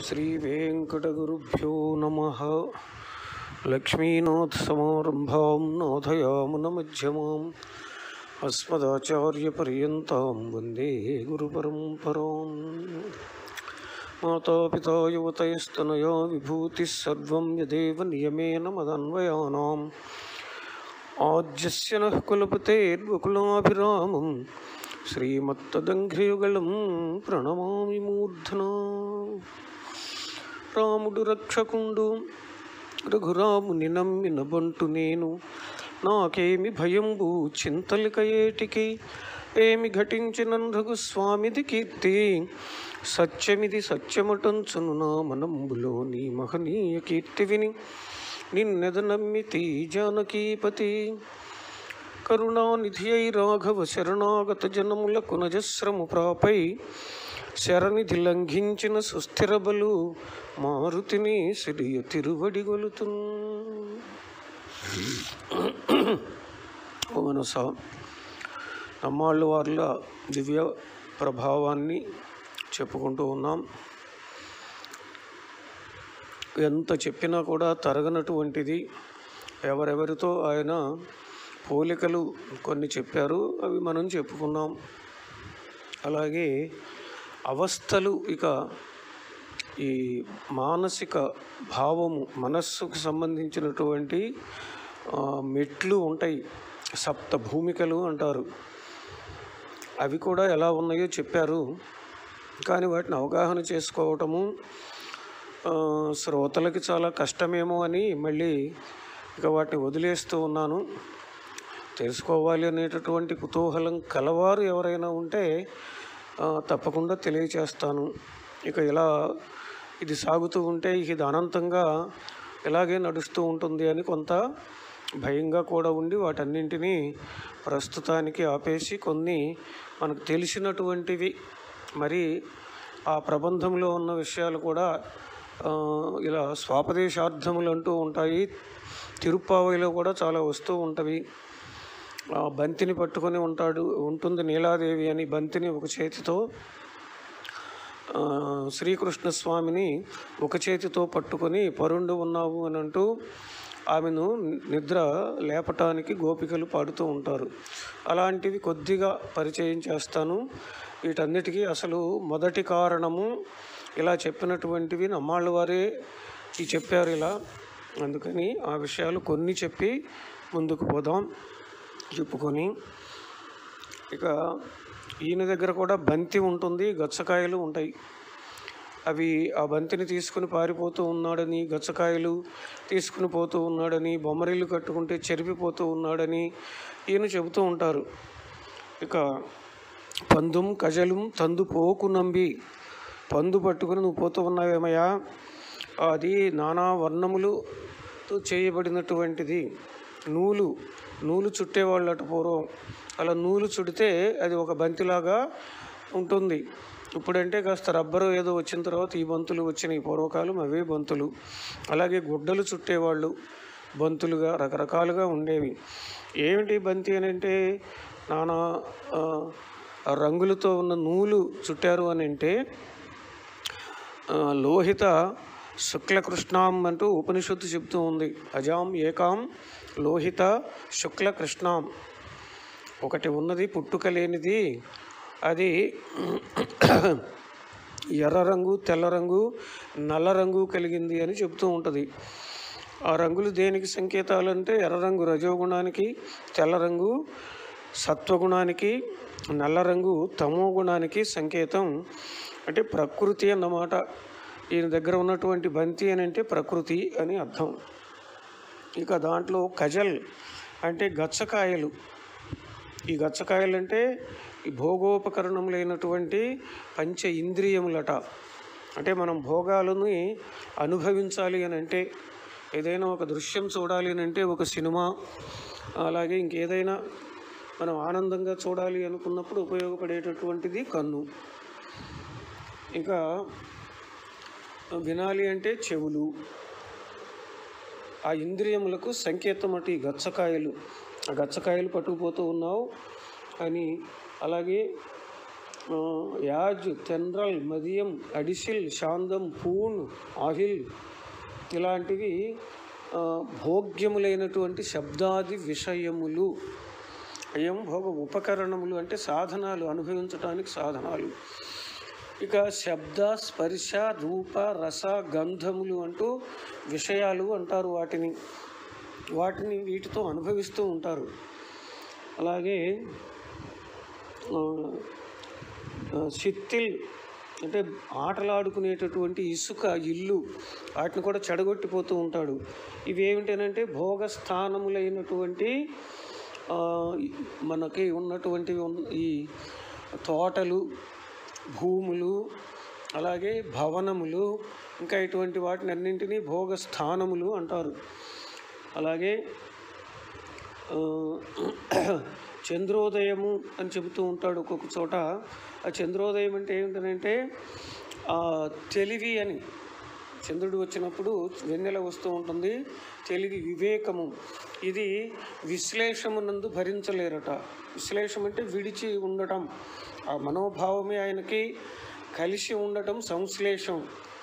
శ్రీవేంకటగురుభ్యో నమ లక్ష్మీనాథసమారంభాం నాథయామునమధ్యమాం అస్మదాచార్యపర్యంతాం వందే గురుపరంపరాం మాతాపితా యువతయస్తనయా విభూతిः సర్వం యదేవ నియమేన మదన్వయానాం ఆజ్యస్య నః కులపతేర్వకులాభిరామం శ్రీమత్తదంఘ్రియుగళం ప్రణమామి మూర్ధనా రాముడు రక్షకుండు రఘురాముని నమ్మిన బంటు నేను నాకేమి భయంబు చింతలిక ఏటికి ఏమి ఘటించిన రఘుస్వామిది కీర్తి సత్యమిది సత్యమటంచును నా మనంబులో నీ మహనీయ కీర్తి విని నిన్నెద నమ్మితి జానకీపతి కరుణానిధి అయి రాఘవ శరణాగత జనములకు నజస్రము ప్రాపై శరణిధి లంఘించిన సుస్థిర బలు మారుతిని సిరియ తిరువడి గొలుతు ఓ మనస నమ్మాళ్ళు వార్ల దివ్య ప్రభావాన్ని చెప్పుకుంటూ ఉన్నాం ఎంత చెప్పినా కూడా తరగనటువంటిది ఎవరెవరితో ఆయన పోలికలు కొన్ని చెప్పారు అవి మనం చెప్పుకున్నాం అలాగే అవస్థలు ఇక ఈ మానసిక భావము మనస్సుకు సంబంధించినటువంటి ఆ, మెట్లు ఉంటాయి సప్త భూమికలు అంటారు అవి కూడా ఎలా ఉన్నాయో చెప్పారు కానీ వాటిని అవగాహన చేసుకోవటము ఆ, శ్రోతలకి చాలా కష్టమేమో అని మళ్ళీ ఇక వాటిని వదిలేస్తూ ఉన్నాను తెలుసుకోవాలి అనేటటువంటి కుతూహలం కలవారు ఎవరైనా ఉంటే ఆ, తప్పకుండా తెలియచేస్తాను ఇక ఇలా ఇది సాగుతూ ఉంటే ఇక ఇది అనంతంగా ఇలాగే నడుస్తూ ఉంటుంది అని కొంత భయంగా కూడా ఉండి వాటన్నింటినీ ప్రస్తుతానికి ఆపేసి కొన్ని మనకు తెలిసినటువంటివి మరి ఆ ప్రబంధంలో ఉన్న విషయాలు కూడా ఆ, ఇలా స్వాపదేశార్థములు అంటూ ఉంటాయి తిరుప్పావైలో కూడా చాలా వస్తూ ఉంటవి ఆ బంతిని పట్టుకొని ఉంటాడు ఉంటుంది నీలాదేవి అని బంతిని ఒక చేతితో ఆ, శ్రీకృష్ణ స్వామిని ఒక చేతితో పట్టుకొని పరుండు ఉన్నావు అని అంటూ ఆమెను నిద్ర లేపటానికి గోపికలు పాడుతూ ఉంటారు అలాంటివి కొద్దిగా పరిచయం చేస్తాను వీటన్నిటికీ అసలు మొదటి కారణము ఇలా చెప్పినటువంటివి నమ్మాళ్ళ వారే ఈ చెప్పారు ఇలా అందుకని ఆ విషయాలు కొన్ని చెప్పి ముందుకు పోదాం చెప్పుకొని ఇక ఈయన దగ్గర కూడా బంతి ఉంటుంది గచ్చకాయలు ఉంటాయి అవి ఆ బంతిని తీసుకుని పారిపోతూ ఉన్నాడని గచ్చకాయలు తీసుకుని పోతూ ఉన్నాడని బొమ్మరిల్లు కట్టుకుంటే చెరిపిపోతూ ఉన్నాడని ఈయన చెబుతూ ఉంటారు ఇక పందుం కజలం తందు పోకు నంబి పందు పట్టుకుని నువ్వు పోతూ ఉన్నావేమయ్యా అది నానా వర్ణములుతో చేయబడినటువంటిది నూలు నూలు చుట్టేవాళ్ళు అటు పూర్వం అలా నూలు చుడితే అది ఒక బంతిలాగా ఉంటుంది ఇప్పుడంటే కాస్త రబ్బరు ఏదో వచ్చిన తర్వాత ఈ బంతులు వచ్చినాయి పూర్వకాలం అవే బంతులు అలాగే గుడ్డలు చుట్టేవాళ్ళు బంతులుగా రకరకాలుగా ఉండేవి ఏమిటి బంతి అని అంటే నానా ఆ, రంగులతో ఉన్న నూలు చుట్టారు అని అంటే ఆ, లోహిత శుక్లకృష్ణాం అంటూ ఉపనిషత్తు చెప్తూ ఉంది అజాం ఏకాం లోహిత శుక్లకృష్ణాం ఒకటి ఉన్నది పుట్టుక లేనిది అది ఎర్ర రంగు తెల్ల రంగు నల్ల రంగు కలిగింది అని చెప్తూ ఉంటుంది ఆ రంగులు దేనికి సంకేతాలు అంటే ఎర్ర రంగు రజోగుణానికి తెల్ల రంగు సత్వగుణానికి నల్ల రంగు తమో గుణానికి సంకేతం అంటే ప్రకృతి అన్నమాట ఈయన దగ్గర ఉన్నటువంటి బంతి అని అంటే ప్రకృతి అని అర్థం ఇక దాంట్లో కజల్ అంటే గచ్చకాయలు ఈ గచ్చకాయలు అంటే ఈ భోగోపకరణములైనటువంటి పంచ ఇంద్రియములట అంటే మనం భోగాలని అనుభవించాలి అని అంటే ఏదైనా ఒక దృశ్యం చూడాలి అని అంటే ఒక సినిమా అలాగే ఇంకేదైనా మనం ఆనందంగా చూడాలి అనుకున్నప్పుడు ఉపయోగపడేటటువంటిది కన్ను ఇక వినాలి అంటే చెవులు ఆ ఇంద్రియములకు సంకేతం అటు ఈ గచ్చకాయలు ఆ గచ్చకాయలు పట్టుకుపోతూ ఉన్నావు అని అలాగే ఆ, యాజ్ తెన్రల్ మదియం అడిసిల్ శాంతం పూన్ ఆహిల్ ఇలాంటివి ఆ, భోగ్యములైనటువంటి శబ్దాది విషయములు అయం భోగ ఉపకరణములు అంటే సాధనాలు అనుభవించడానికి సాధనాలు ఇక శబ్ద స్పర్శ రూప రస గంధములు అంటూ విషయాలు అంటారు వాటిని వాటిని వీటితో అనుభవిస్తూ ఉంటారు అలాగే ఆ, ఆ, చిత్తిల్ అంటే ఆటలాడుకునేటటువంటి ఇసుక ఇల్లు వాటిని కూడా చెడగొట్టిపోతూ ఉంటాడు ఇవి ఏమిటనంటే భోగస్థానములైనటువంటి ఆ, మనకి ఉన్నటువంటి ఉన్న- ఈ తోటలు భూములు అలాగే భవనములు ఇంకా ఇటువంటి వాటిని అన్నింటినీ భోగస్థానములు అంటారు అలాగే ఆ, చంద్రోదయము అని చెబుతూ ఉంటాడు ఒక్కొక్క చోట ఆ చంద్రోదయం అంటే ఏమిటంటే ఆ, తెలివి అని చంద్రుడు వచ్చినప్పుడు వెన్నెల వస్తూ ఉంటుంది తెలివి వివేకము ఇది విశ్లేషమునందు భరించలేరట విశ్లేషం అంటే విడిచి ఉండటం ఆ మనోభావమే ఆయనకి కలిసి ఉండటం సంశ్లేషం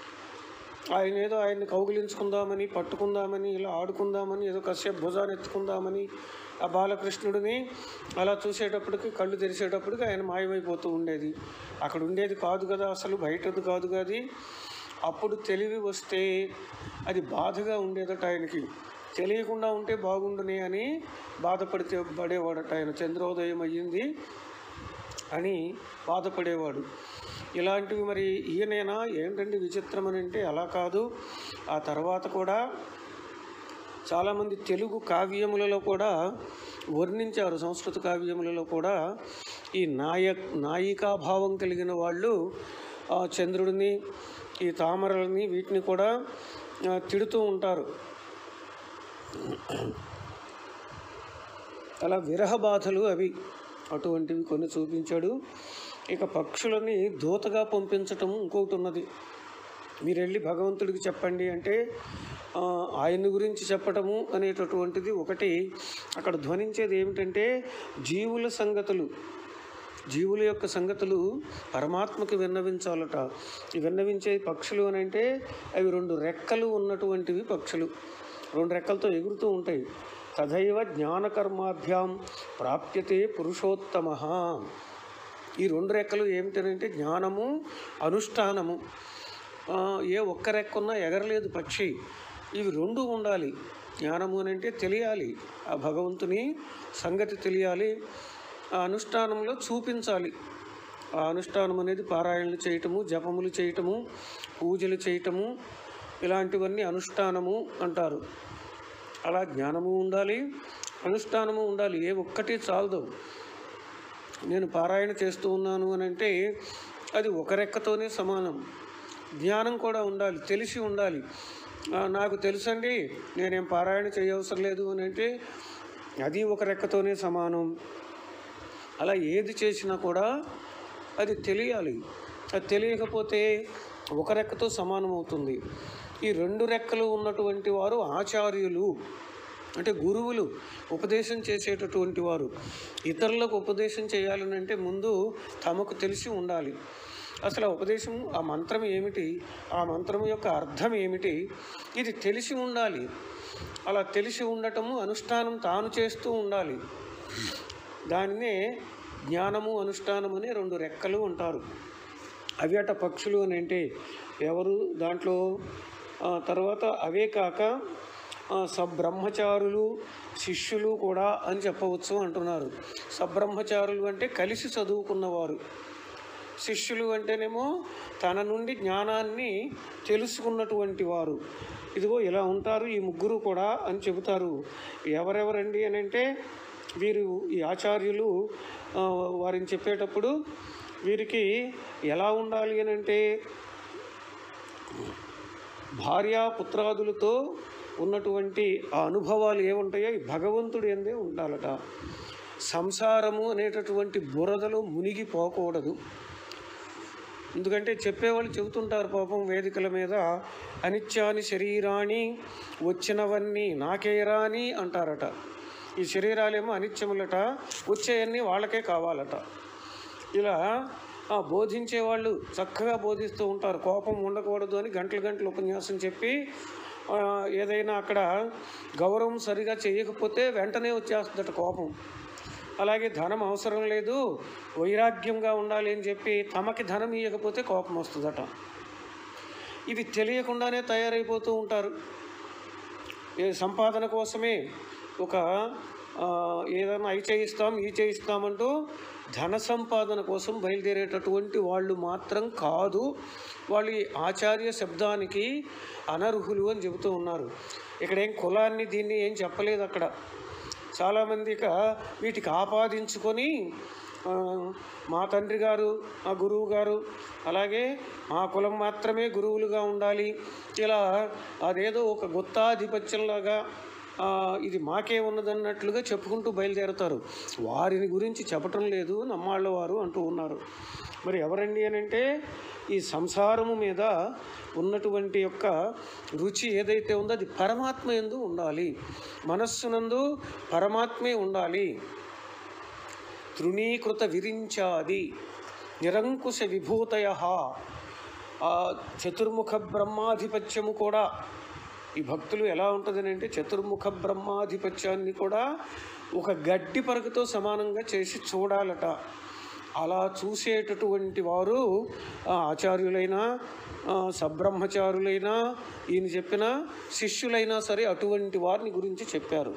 ఆయన ఏదో ఆయన్ని కౌగిలించుకుందామని పట్టుకుందామని ఇలా ఆడుకుందామని ఏదో కాసేపు భుజాన్ని ఎత్తుకుందామని ఆ బాలకృష్ణుడిని అలా చూసేటప్పటికి కళ్ళు తెరిచేటప్పటికి ఆయన మాయమైపోతూ ఉండేది అక్కడ ఉండేది కాదు కదా అసలు బయటది కాదు కాదు అప్పుడు తెలివి వస్తే అది బాధగా ఉండేదట ఆయనకి తెలియకుండా ఉంటే బాగుండునే అని బాధపడితే పడేవాడట ఆయన చంద్రోదయం అయ్యింది అని బాధపడేవాడు ఇలాంటివి మరి ఈయనైనా ఏంటంటే విచిత్రం అని అంటే అలా కాదు ఆ తర్వాత కూడా చాలామంది తెలుగు కావ్యములలో కూడా వర్ణించారు సంస్కృత కావ్యములలో కూడా ఈ నాయ నాయికాభావం కలిగిన వాళ్ళు ఆ చంద్రుడిని ఈ తామరలని వీటిని కూడా ఆ, తిడుతూ ఉంటారు అలా విరహ బాధలు అవి అటువంటివి కొన్ని చూపించాడు ఇక పక్షులని దూతగా పంపించటం ఇంకొకటి ఉన్నది మీరు వెళ్ళి భగవంతుడికి చెప్పండి అంటే ఆ, ఆయన గురించి చెప్పటము అనేటటువంటిది ఒకటి అక్కడ ధ్వనించేది ఏమిటంటే జీవుల సంగతులు జీవుల యొక్క సంగతులు పరమాత్మకి విన్నవించాలట ఈ విన్నవించే పక్షులు అని అంటే అవి రెండు రెక్కలు ఉన్నటువంటివి పక్షులు రెండు రెక్కలతో ఎగురుతూ ఉంటాయి తథైవ జ్ఞానకర్మాభ్యాం ప్రాప్యతే పురుషోత్తమ ఈ రెండు రెక్కలు ఏమిటనంటే జ్ఞానము అనుష్ఠానము ఆ, ఏ ఒక్క రెక్క ఉన్నా ఎగరలేదు పక్షి ఇవి రెండు ఉండాలి జ్ఞానము అని అంటే తెలియాలి ఆ భగవంతుని సంగతి తెలియాలి ఆ అనుష్ఠానంలో చూపించాలి ఆ అనుష్ఠానం అనేది పారాయణలు చేయటము జపములు చేయటము పూజలు చేయటము ఇలాంటివన్నీ అనుష్ఠానము అంటారు అలా జ్ఞానము ఉండాలి అనుష్ఠానము ఉండాలి ఏ ఒక్కటి చాలదు నేను పారాయణ చేస్తూ ఉన్నాను అని అంటే అది ఒక రెక్కతోనే సమానం జ్ఞానం కూడా ఉండాలి తెలిసి ఉండాలి ఆ, నాకు తెలుసండి నేనేం పారాయణ చేయవసరం లేదు అని అంటే అది ఒక రెక్కతోనే సమానం అలా ఏది చేసినా కూడా అది తెలియాలి అది తెలియకపోతే ఒక రెక్కతో సమానం అవుతుంది ఈ రెండు రెక్కలు ఉన్నటువంటి వారు ఆచార్యులు అంటే గురువులు ఉపదేశం చేసేటటువంటి వారు ఇతరులకు ఉపదేశం చేయాలని అంటే ముందు తమకు తెలిసి ఉండాలి అసలు ఆ ఉపదేశం ఆ మంత్రం ఏమిటి ఆ మంత్రం యొక్క అర్థం ఏమిటి ఇది తెలిసి ఉండాలి అలా తెలిసి ఉండటము అనుష్ఠానం తాను చేస్తూ ఉండాలి దానినే జ్ఞానము అనుష్ఠానం అని రెండు రెక్కలు ఉంటారు అవి అట పక్షులు అని అంటే ఎవరు దాంట్లో ఆ, తర్వాత అవే కాక ఆ, సబ్రహ్మచారులు శిష్యులు కూడా అని చెప్పవచ్చు అంటున్నారు సబ్రహ్మచారులు అంటే కలిసి చదువుకున్నవారు శిష్యులు అంటేనేమో తన నుండి జ్ఞానాన్ని తెలుసుకున్నటువంటి వారు ఇదిగో ఇలా ఉంటారు ఈ ముగ్గురు కూడా అని చెబుతారు ఎవరెవరండి అని అంటే వీరు ఈ ఆచార్యులు ఆ, వారిని చెప్పేటప్పుడు వీరికి ఎలా ఉండాలి అని అంటే భార్యా పుత్రాదులతో ఉన్నటువంటి ఆ అనుభవాలు ఏముంటాయో ఈ భగవంతుడు ఎందే ఉండాలట సంసారము అనేటటువంటి బురదలో మునిగిపోకూడదు ఎందుకంటే చెప్పేవాళ్ళు చెబుతుంటారు పాపం వేదికల మీద అనిత్యాని శరీరాన్ని వచ్చినవన్నీ నాకేరాని అంటారట ఈ శరీరాలేమో అనిత్యములట వచ్చేయన్నీ వాళ్ళకే కావాలట ఇలా ఆ బోధించే వాళ్ళు చక్కగా బోధిస్తూ ఉంటారు కోపం ఉండకూడదు అని గంటలు గంటలు ఉపన్యాసం చెప్పి ఆ, ఏదైనా అక్కడ గౌరవం సరిగా చేయకపోతే వెంటనే వచ్చేస్తుందట కోపం అలాగే ధనం అవసరం లేదు వైరాగ్యంగా ఉండాలి అని చెప్పి తమకి ధనం ఇవ్వకపోతే కోపం వస్తుందట ఇవి తెలియకుండానే తయారైపోతూ ఉంటారు ఏ సంపాదన కోసమే ఒక ఆ, ఏదైనా అవి చేయిస్తాం ఈ చేయిస్తామంటూ ధన సంపాదన కోసం బయలుదేరేటటువంటి వాళ్ళు మాత్రం కాదు వాళ్ళు ఈ ఆచార్య శబ్దానికి అనర్హులు అని చెబుతూ ఉన్నారు ఇక్కడ ఏం కులాన్ని దీన్ని ఏం చెప్పలేదు అక్కడ చాలామంది ఇక వీటికి ఆపాదించుకొని ఆ, మా తండ్రి గారు మా గురువు గారు అలాగే మా కులం మాత్రమే గురువులుగా ఉండాలి ఇలా అదేదో ఒక గుత్తాధిపత్యంలాగా ఆ, ఇది మాకే ఉన్నదన్నట్లుగా చెప్పుకుంటూ బయలుదేరతారు వారిని గురించి చెప్పటం లేదు నమ్మాళ్ళ వారు అంటూ ఉన్నారు మరి ఎవరండి అని అంటే ఈ సంసారము మీద ఉన్నటువంటి యొక్క రుచి ఏదైతే ఉందో అది పరమాత్మ ఎందు ఉండాలి మనస్సునందు పరమాత్మే ఉండాలి తృణీకృత విరించాది నిరంకుశ విభూతయ ఆ చతుర్ముఖ బ్రహ్మాధిపత్యము కూడా ఈ భక్తులు ఎలా ఉంటుందని అంటే చతుర్ముఖ బ్రహ్మాధిపత్యాన్ని కూడా ఒక గడ్డి పరకతో సమానంగా చేసి చూడాలట అలా చూసేటటువంటి వారు ఆ, ఆచార్యులైనా ఆ, సబ్రహ్మచారులైనా ఈయన చెప్పిన శిష్యులైనా సరే అటువంటి వారిని గురించి చెప్పారు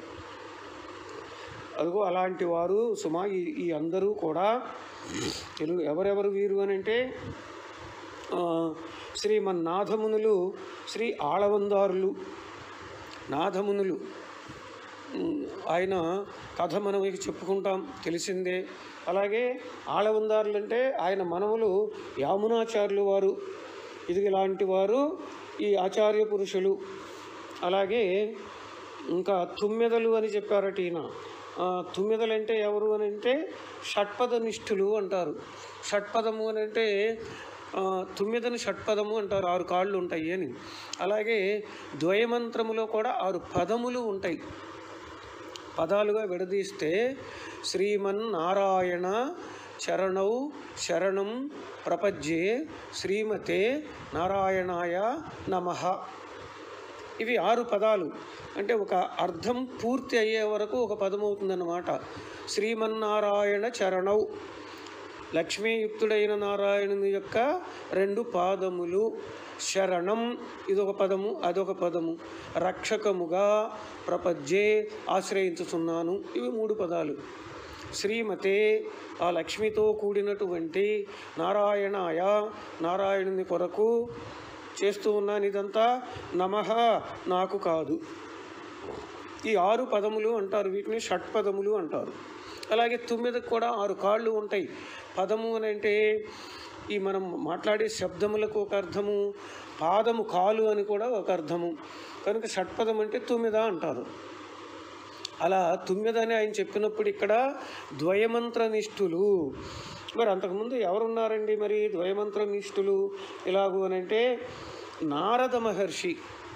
అదిగో అలాంటి వారు సుమా ఈ ఈ అందరూ కూడా తెలుగు ఎవరెవరు వీరు అని అంటే ఆ, శ్రీమన్నాథమునులు శ్రీ ఆళవందారులు నాథమునులు ఉమ్, ఆయన కథ మనం ఇక చెప్పుకుంటాం తెలిసిందే అలాగే ఆళవందారులు అంటే ఆయన మనములు యామునాచార్యులు వారు ఇది ఇలాంటి వారు ఈ ఆచార్య పురుషులు అలాగే ఇంకా తుమ్మెదలు అని చెప్పారట ఈయన ఆ, తుమ్మెదలు అంటే ఎవరు అని అంటే షట్పద నిష్ఠులు అంటారు షట్పదము అని అంటే ఆ, తుమ్మెదని షట్పదము అంటారు ఆరు కాళ్ళు ఉంటాయి అని అలాగే ద్వయమంత్రములో కూడా ఆరు పదములు ఉంటాయి పదాలుగా విడదీస్తే శ్రీమన్నారాయణ చరణౌ శరణం ప్రపజ్యే శ్రీమతే నారాయణాయ నమః ఇవి ఆరు పదాలు అంటే ఒక అర్థం పూర్తి అయ్యే వరకు ఒక పదం అవుతుందన్నమాట శ్రీమన్నారాయణ చరణౌ లక్ష్మీయుక్తుడైన నారాయణుని యొక్క రెండు పాదములు శరణం ఇదొక పదము అదొక పదము రక్షకముగా ప్రపంచే ఆశ్రయించుతున్నాను ఇవి మూడు పదాలు శ్రీమతే ఆ లక్ష్మితో కూడినటువంటి నారాయణాయ నారాయణుని కొరకు చేస్తూ ఉన్నాను ఇదంతా నమః నాకు కాదు ఈ ఆరు పదములు అంటారు వీటిని షట్పదములు అంటారు అలాగే తొమ్మిదికి కూడా ఆరు కాళ్ళు ఉంటాయి పదము అని అంటే ఈ మనం మాట్లాడే శబ్దములకు ఒక అర్థము పాదము కాలు అని కూడా ఒక అర్థము కనుక షట్పదం అంటే తొమ్మిద అంటారు అలా తొమ్మిదని ఆయన చెప్పినప్పుడు ఇక్కడ ద్వయమంత్ర నిష్ఠులు మరి అంతకుముందు ఎవరున్నారండి మరి ద్వయమంత్ర నిష్ఠులు ఇలాగూ అని అంటే నారద మహర్షి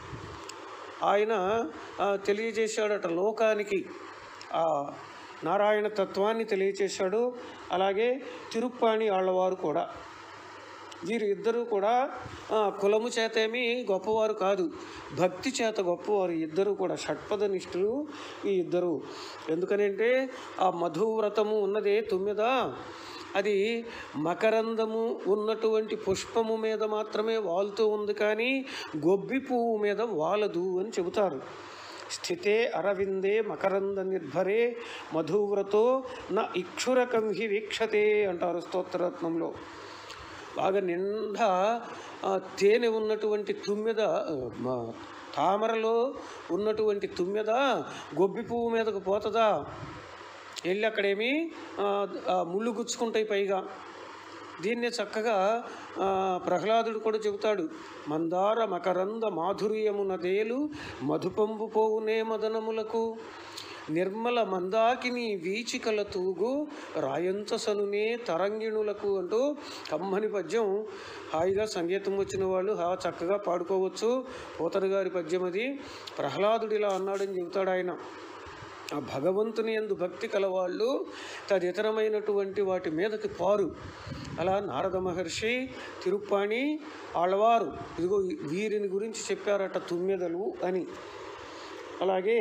ఆయన ఆ, తెలియజేశాడట లోకానికి ఆ నారాయణ తత్వాన్ని తెలియచేశాడు అలాగే తిరుప్పాణి ఆళ్ళవారు కూడా వీరు ఇద్దరు కూడా ఆ, కులము చేతేమీ గొప్పవారు కాదు భక్తి చేత గొప్పవారు ఇద్దరు కూడా షట్పద నిష్ఠులు ఈ ఇద్దరు ఎందుకనంటే ఆ మధువ్రతము ఉన్నదే తొమ్మిద అది మకరందము ఉన్నటువంటి పుష్పము మీద మాత్రమే వాలుతూ ఉంది కానీ గొబ్బి పువ్వు మీద వాలదు అని చెబుతారు స్థితే అరవిందే మకరంద నిర్భరే మధువ్రతో నా ఇక్షురకం హి వీక్షతే అంటారు స్తోత్రరత్నంలో బాగా నిండా ఆ, తేనె ఉన్నటువంటి తుమ్మెద ఆ, మ- తామరలో ఉన్నటువంటి తుమ్మెద గొబ్బి పువ్వు మీదకు పోతుందా వెళ్ళి అక్కడేమి ఆ, ఆ, ముళ్ళు గుచ్చుకుంటాయి పైగా దీన్నే చక్కగా ఆ, ప్రహ్లాదుడు కూడా చెబుతాడు మందార మకరంద మాధుర్యమునదేలు మధుపంబు పోవునే మదనములకు నిర్మల మందాకిని వీచికల తూగు రాయంచసనునే తరంగిణులకు అంటూ కమ్మని పద్యం హాయిగా సంగీతం వచ్చిన వాళ్ళు హా చక్కగా పాడుకోవచ్చు పోతరు గారి పద్యం అది ప్రహ్లాదుడు ఇలా అన్నాడని చెబుతాడు ఆయన ఆ భగవంతుని ఎందు భక్తి కలవాళ్ళు తదితరమైనటువంటి వాటి మీదకి పారు అలా నారద మహర్షి తిరుప్పాణి ఆళ్ళవారు ఇదిగో వీరిని గురించి చెప్పారట తుమ్మెదలు అని అలాగే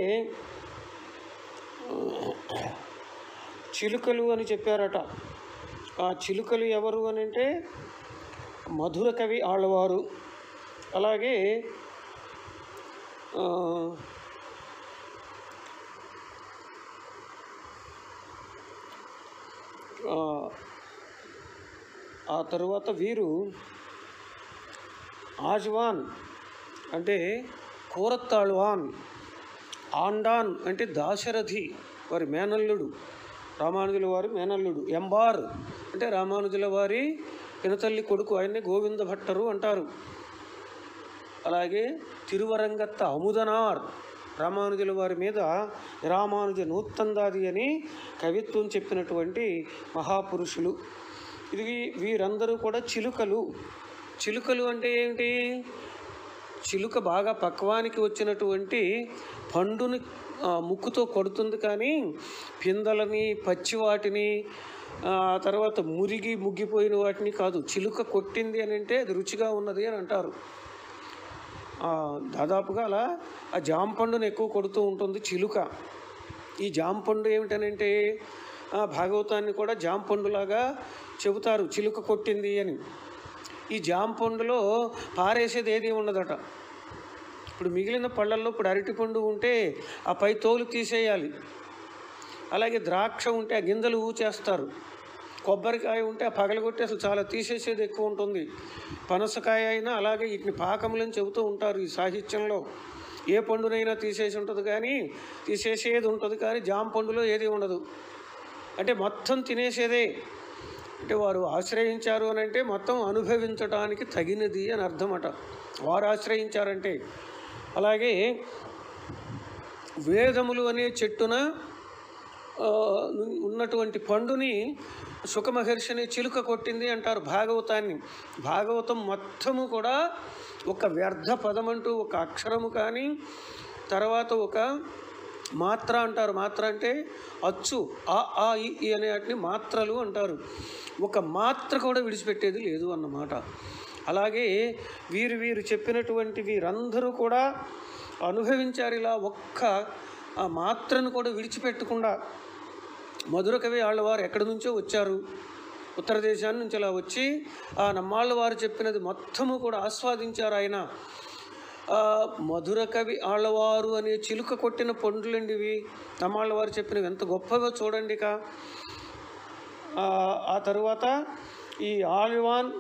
చిలుకలు అని చెప్పారట ఆ చిలుకలు ఎవరు అని అంటే మధుర కవి ఆళ్ళవారు అలాగే ఆ, ఆ, ఆ తరువాత వీరు ఆజ్వాన్ అంటే కోరత్తాళ్వాన్ ఆండాన్ అంటే దాశరథి వారి మేనల్లుడు రామానుజుల వారి మేనల్లుడు ఎంబార్ అంటే రామానుజుల వారి పినతల్లి కొడుకు ఆయన్ని గోవింద భట్టరు అంటారు అలాగే తిరువరంగత్త అముదనార్ రామానుజుల వారి మీద రామానుజ నూత్తందాది అని కవిత్వం చెప్పినటువంటి మహాపురుషులు ఇది వీరందరూ కూడా చిలుకలు చిలుకలు అంటే ఏంటి చిలుక బాగా పక్వానికి వచ్చినటువంటి పండుని ఆ, ముక్కుతో కొడుతుంది కానీ పిందలని పచ్చి వాటిని ఆ తర్వాత మురిగి ముగ్గిపోయిన వాటిని కాదు చిలుక కొట్టింది అని అంటే అది రుచిగా ఉన్నది అని అంటారు ఆ, దాదాపుగా అలా ఆ జామ పండును ఎక్కువ కొడుతూ ఉంటుంది చిలుక ఈ జామ పండు ఏమిటనంటే ఆ, భాగవతాన్ని కూడా జామ పండులాగా చెబుతారు చిలుక కొట్టింది అని ఈ జామ పండులో పారేసేది ఏది ఉండదట ఇప్పుడు మిగిలిన పళ్ళల్లో ఇప్పుడు అరటిపండు ఉంటే ఆ పై తోలు తీసేయాలి అలాగే ద్రాక్ష ఉంటే ఆ గింజలు ఊచేస్తారు కొబ్బరికాయ ఉంటే ఆ పగలగొట్టి అసలు చాలా తీసేసేది ఎక్కువ ఉంటుంది పనసకాయ అయినా అలాగే వీటిని పాకములని చెబుతూ ఉంటారు ఈ సాహిత్యంలో ఏ పండునైనా తీసేసి ఉంటుంది కానీ తీసేసేది ఉంటుంది కానీ జామ పండులో ఏది ఉండదు అంటే మొత్తం తినేసేదే అంటే వారు ఆశ్రయించారు అని అంటే మొత్తం అనుభవించడానికి తగినది అని అర్థమట వారు ఆశ్రయించారంటే అలాగే వేదములు అనే చెట్టున ఆ, ఉన్నటువంటి పండుని సుఖమహర్షిని చిలుక కొట్టింది అంటారు భాగవతాన్ని భాగవతం మొత్తము కూడా ఒక వ్యర్థ పదమంటూ ఒక అక్షరము కానీ తర్వాత ఒక మాత్ర అంటారు మాత్ర అంటే అచ్చు ఆ ఆ ఈ ఈ అనే వాటిని మాత్రలు అంటారు ఒక మాత్ర కూడా విడిచిపెట్టేది లేదు అన్నమాట అలాగే వీరు వీరు చెప్పినటువంటి వీరందరూ కూడా అనుభవించారు ఇలా ఒక్క ఆ మాత్రను కూడా విడిచిపెట్టకుండా మధుర కవి ఆళ్ళవారు ఎక్కడి నుంచో వచ్చారు ఉత్తర దేశాన్ని నుంచి అలా వచ్చి ఆ నమ్మాళ్ళ వారు చెప్పినది మొత్తము కూడా ఆస్వాదించారు ఆయన ఆ మధుర కవి ఆళ్ళవారు అనే చిలుక కొట్టిన పండ్లండి ఇవి నమ్మాళ్ళ వారు చెప్పినవి ఎంత గొప్పగా చూడండి ఇక ఆ, ఆ తరువాత ఈ ఆళ్వాన్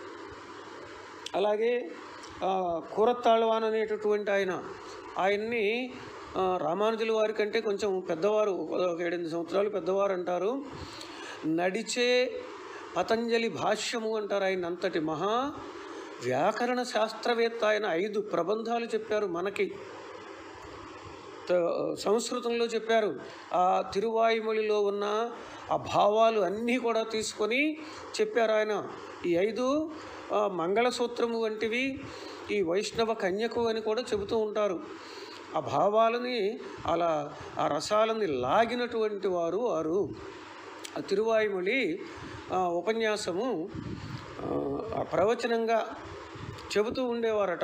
అలాగే ఆ, కూరత్తాళ్వాన్ అనేటటువంటి ఆయన ఆయన్ని ఆ, రామానుజుల వారి కంటే కొంచెం పెద్దవారు ఒక ఏడెనిమిది సంవత్సరాలు పెద్దవారు అంటారు నడిచే పతంజలి భాష్యము అంటారు ఆయన అంతటి మహా వ్యాకరణ శాస్త్రవేత్త ఆయన ఐదు ప్రబంధాలు చెప్పారు మనకి త- సంస్కృతంలో చెప్పారు ఆ తిరువాయుమొழிలో ఉన్న ఆ భావాలు అన్నీ కూడా తీసుకొని చెప్పారు ఆయన ఈ ఐదు ఆ, మంగళసూత్రము వంటివి ఈ వైష్ణవ కన్యకు అని కూడా చెబుతూ ఉంటారు ఆ భావాలని అలా ఆ రసాలని లాగినటువంటి వారు వారు ఆ తిరువాయుమొళి ఆ, ఉపన్యాసము ఆ, ఆ ప్రవచనంగా చెబుతూ ఉండేవారట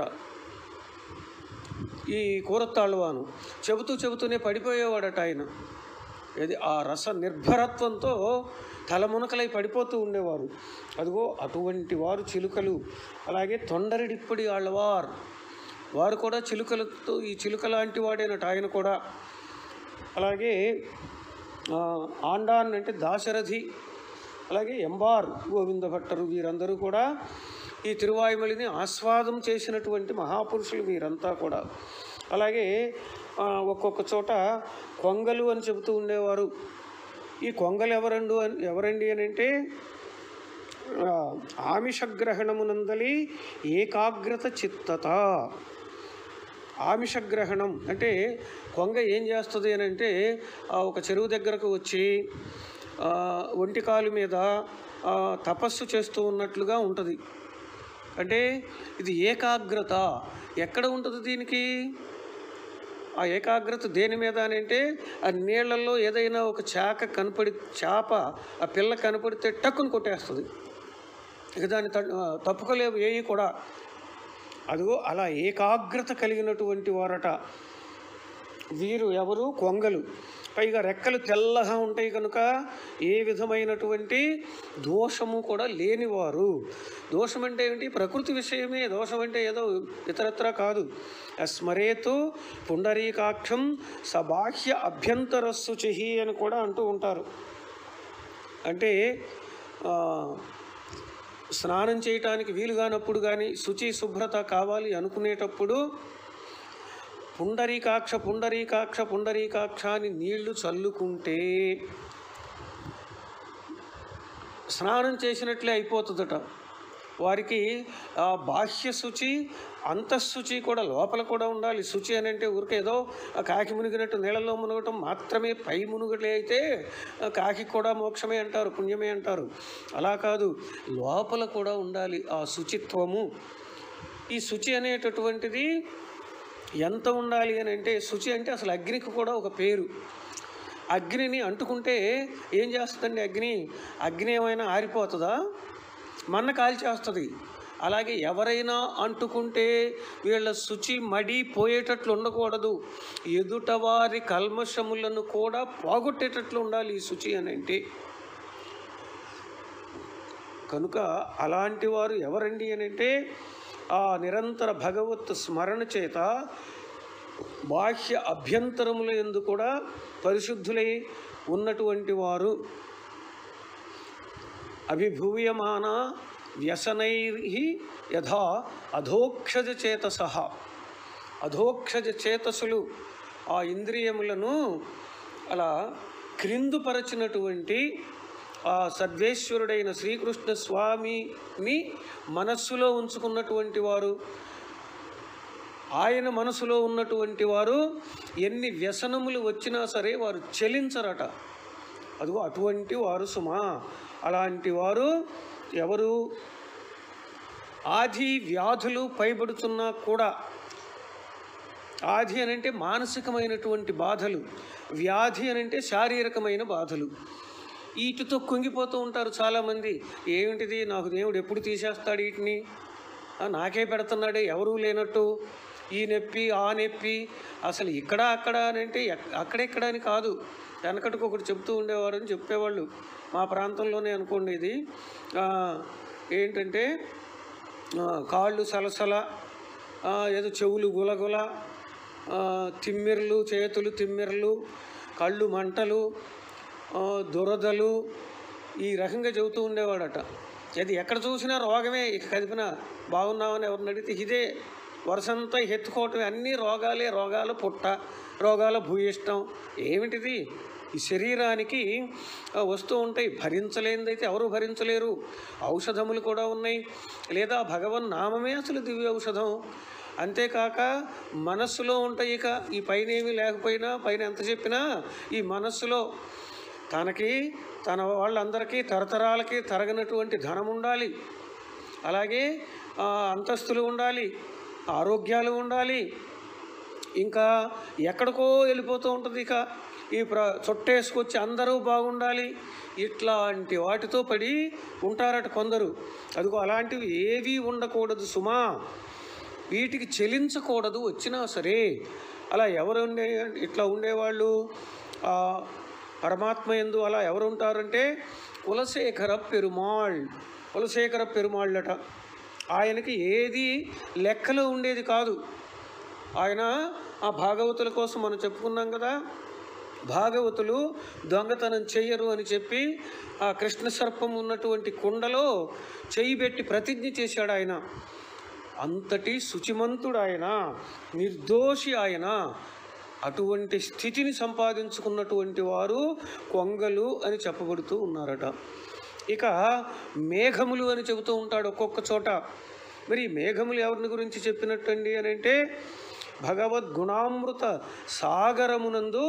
ఈ కూరత్తాళ్వాను చెబుతూ చెబుతూనే పడిపోయేవాడట ఆయన ఇది ఆ రస నిర్భరత్వంతో తలమునకలై పడిపోతూ ఉండేవారు అదిగో అటువంటి వారు చిలుకలు అలాగే తొండరిడిప్పటి ఆళ్ళవారు వారు కూడా చిలుకలతో ఈ చిలుక లాంటి వాడేనట ఆయన కూడా అలాగే ఆ, ఆండాన్ అంటే దాశరథి అలాగే ఎంబార్ గోవింద భట్టరు వీరందరూ కూడా ఈ తిరువాయుమలిని ఆస్వాదం చేసినటువంటి మహాపురుషులు వీరంతా కూడా అలాగే ఆ, ఒక్కొక్క చోట కొంగలు అని చెబుతూ ఉండేవారు ఈ కొంగలు ఎవరండు అని ఎవరండి అని అంటే ఆ, ఆమిషగ్రహణమునందలి ఏకాగ్రత చిత్తత ఆమిషగ్రహణం అంటే కొంగ ఏం చేస్తుంది అని అంటే ఆ, ఒక చెరువు దగ్గరకు వచ్చి ఆ, ఒంటి కాలు మీద ఆ, తపస్సు చేస్తూ ఉన్నట్లుగా ఉంటుంది అంటే ఇది ఏకాగ్రత ఎక్కడ ఉంటుంది దీనికి ఆ ఏకాగ్రత దేని మీద అని అంటే ఆ నీళ్ళల్లో ఏదైనా ఒక చాక కనపడి చేప ఆ పిల్ల కనపడితే టక్కుని కొట్టేస్తుంది ఇక దాన్ని త- తప్పుకోలేవు ఏవి కూడా అదిగో అలా ఏకాగ్రత కలిగినటువంటి వారట వీరు ఎవరు కొంగలు పైగా రెక్కలు తెల్లగా ఉంటాయి కనుక ఏ విధమైనటువంటి దోషము కూడా లేనివారు దోషం అంటే ఏంటి ప్రకృతి విషయమే దోషం అంటే ఏదో ఇతరత్ర కాదు స్మరేతు పుండరీకాక్షం సబాహ్య అభ్యంతరస్సుచి అని కూడా అంటూ ఉంటారు అంటే ఆ, స్నానం చేయటానికి వీలు కానప్పుడు కానీ శుచి శుభ్రత కావాలి అనుకునేటప్పుడు పుండరీకాక్ష పుండరీకాక్ష పుండరీకాక్ష అని నీళ్లు చల్లుకుంటే స్నానం చేసినట్లే అయిపోతుందట వారికి ఆ బాహ్య శుచి అంతఃశుచి కూడా లోపల కూడా ఉండాలి శుచి అని అంటే ఊరికే ఏదో ఆ కాకి మునిగినట్టు నీళ్ళలో మునగటం మాత్రమే పై మునుగలే అయితే ఆ కాకి కూడా మోక్షమే అంటారు పుణ్యమే అంటారు అలా కాదు లోపల కూడా ఉండాలి ఆ శుచిత్వము ఈ శుచి అనేటటువంటిది ఎంత ఉండాలి అని అంటే శుచి అంటే అసలు అగ్నికి కూడా ఒక పేరు అగ్నిని అంటుకుంటే ఏం చేస్తుందండి అగ్ని అగ్ని ఏమైనా ఆరిపోతుందా మన్న కాల్చేస్తుంది అలాగే ఎవరైనా అంటుకుంటే వీళ్ళ శుచి మడి పోయేటట్లు ఉండకూడదు ఎదుటవారి కల్మషములను కూడా పోగొట్టేటట్లు ఉండాలి ఈ శుచి అని అంటే కనుక అలాంటి వారు ఎవరండి అని అంటే ఆ నిరంతర భగవత్ స్మరణ చేత బాహ్య అభ్యంతరముల ఎందు కూడా పరిశుద్ధులై ఉన్నటువంటి వారు అభిభూయమాన వ్యసనై యథా అధోక్షజ చేతస అధోక్షజ చేతసులు ఆ ఇంద్రియములను అలా క్రిందుపరచినటువంటి ఆ సర్వేశ్వరుడైన శ్రీకృష్ణ స్వామిని మనస్సులో ఉంచుకున్నటువంటి వారు ఆయన మనసులో ఉన్నటువంటి వారు ఎన్ని వ్యసనములు వచ్చినా సరే వారు చెలించరట అదిగో అటువంటి వారు సుమా అలాంటి వారు ఎవరు ఆది వ్యాధులు పైబడుతున్నా కూడా ఆది అని అంటే మానసికమైనటువంటి బాధలు వ్యాధి అని అంటే శారీరకమైన బాధలు వీటితో కుంగిపోతూ ఉంటారు చాలామంది ఏమిటిది నాకు దేవుడు ఎప్పుడు తీసేస్తాడు వీటిని ఆ, నాకే పెడుతున్నాడే ఎవరూ లేనట్టు ఈ నొప్పి ఆ నొప్పి అసలు ఇక్కడ అక్కడ అని అంటే ఎక్- అక్కడెక్కడ అని కాదు వెనకటికి ఒకటి చెప్తూ ఉండేవారు అని చెప్పేవాళ్ళు మా ప్రాంతంలోనే అనుకోండి ఇది ఆ, ఏంటంటే ఆ, కాళ్ళు సలసల ఆ, ఏదో చెవులు గులగుల ఆ, తిమ్మిర్లు చేతులు తిమ్మిర్లు కళ్ళు మంటలు ఆ, దురదలు ఈ రకంగా చెబుతూ ఉండేవాడట అది ఎక్కడ చూసినా రోగమే ఇక కదిపినా బాగున్నామని ఎవరిని అడిగితే ఇదే వరుసంతా ఎత్తుకోవటమే అన్ని రోగాలే రోగాల పుట్ట రోగాల భూయిష్టం ఏమిటిది ఈ శరీరానికి ఆ, వస్తూ ఉంటాయి భరించలేనిదైతే ఎవరు భరించలేరు ఔషధములు కూడా ఉన్నాయి లేదా భగవన్ నామమే అసలు దివ్య ఔషధం అంతేకాక మనస్సులో ఉంటాయి ఇక ఈ పైన ఏమీ లేకపోయినా పైన ఎంత చెప్పినా ఈ మనస్సులో తనకి తన వాళ్ళందరికీ తరతరాలకి తరగనటువంటి ధనం ఉండాలి అలాగే ఆ, అంతస్తులు ఉండాలి ఆరోగ్యాలు ఉండాలి ఇంకా ఎక్కడికో వెళ్ళిపోతూ ఉంటుంది ఇక ఈ ప్ర చుట్టేసుకొచ్చి అందరూ బాగుండాలి ఇట్లాంటి వాటితో పడి ఉంటారట కొందరు అదిగో అలాంటివి ఏవీ ఉండకూడదు సుమా వీటికి చెలించకూడదు వచ్చినా సరే అలా ఎవరు ఉండే ఇట్లా ఉండేవాళ్ళు ఆ, పరమాత్మ ఎందు అలా ఎవరు ఉంటారంటే కులశేఖర పెరుమాళ్ కులశేఖర పెరుమాళ్ళట ఆయనకి ఏది లెక్కలో ఉండేది కాదు ఆయన ఆ భాగవతుల కోసం మనం చెప్పుకున్నాం కదా భాగవతులు దొంగతనం చెయ్యరు అని చెప్పి ఆ కృష్ణ సర్పం ఉన్నటువంటి కుండలో చెయ్యి పెట్టి ప్రతిజ్ఞ చేశాడు ఆయన అంతటి శుచిమంతుడు ఆయన నిర్దోషి ఆయన అటువంటి స్థితిని సంపాదించుకున్నటువంటి వారు కొంగలు అని చెప్పబడుతూ ఉన్నారట ఇక మేఘములు అని చెబుతూ ఉంటాడు ఒక్కొక్క చోట మరి ఈ మేఘములు ఎవరిని గురించి చెప్పినట్టండి అని అంటే భగవద్గుణామృత సాగరమునందు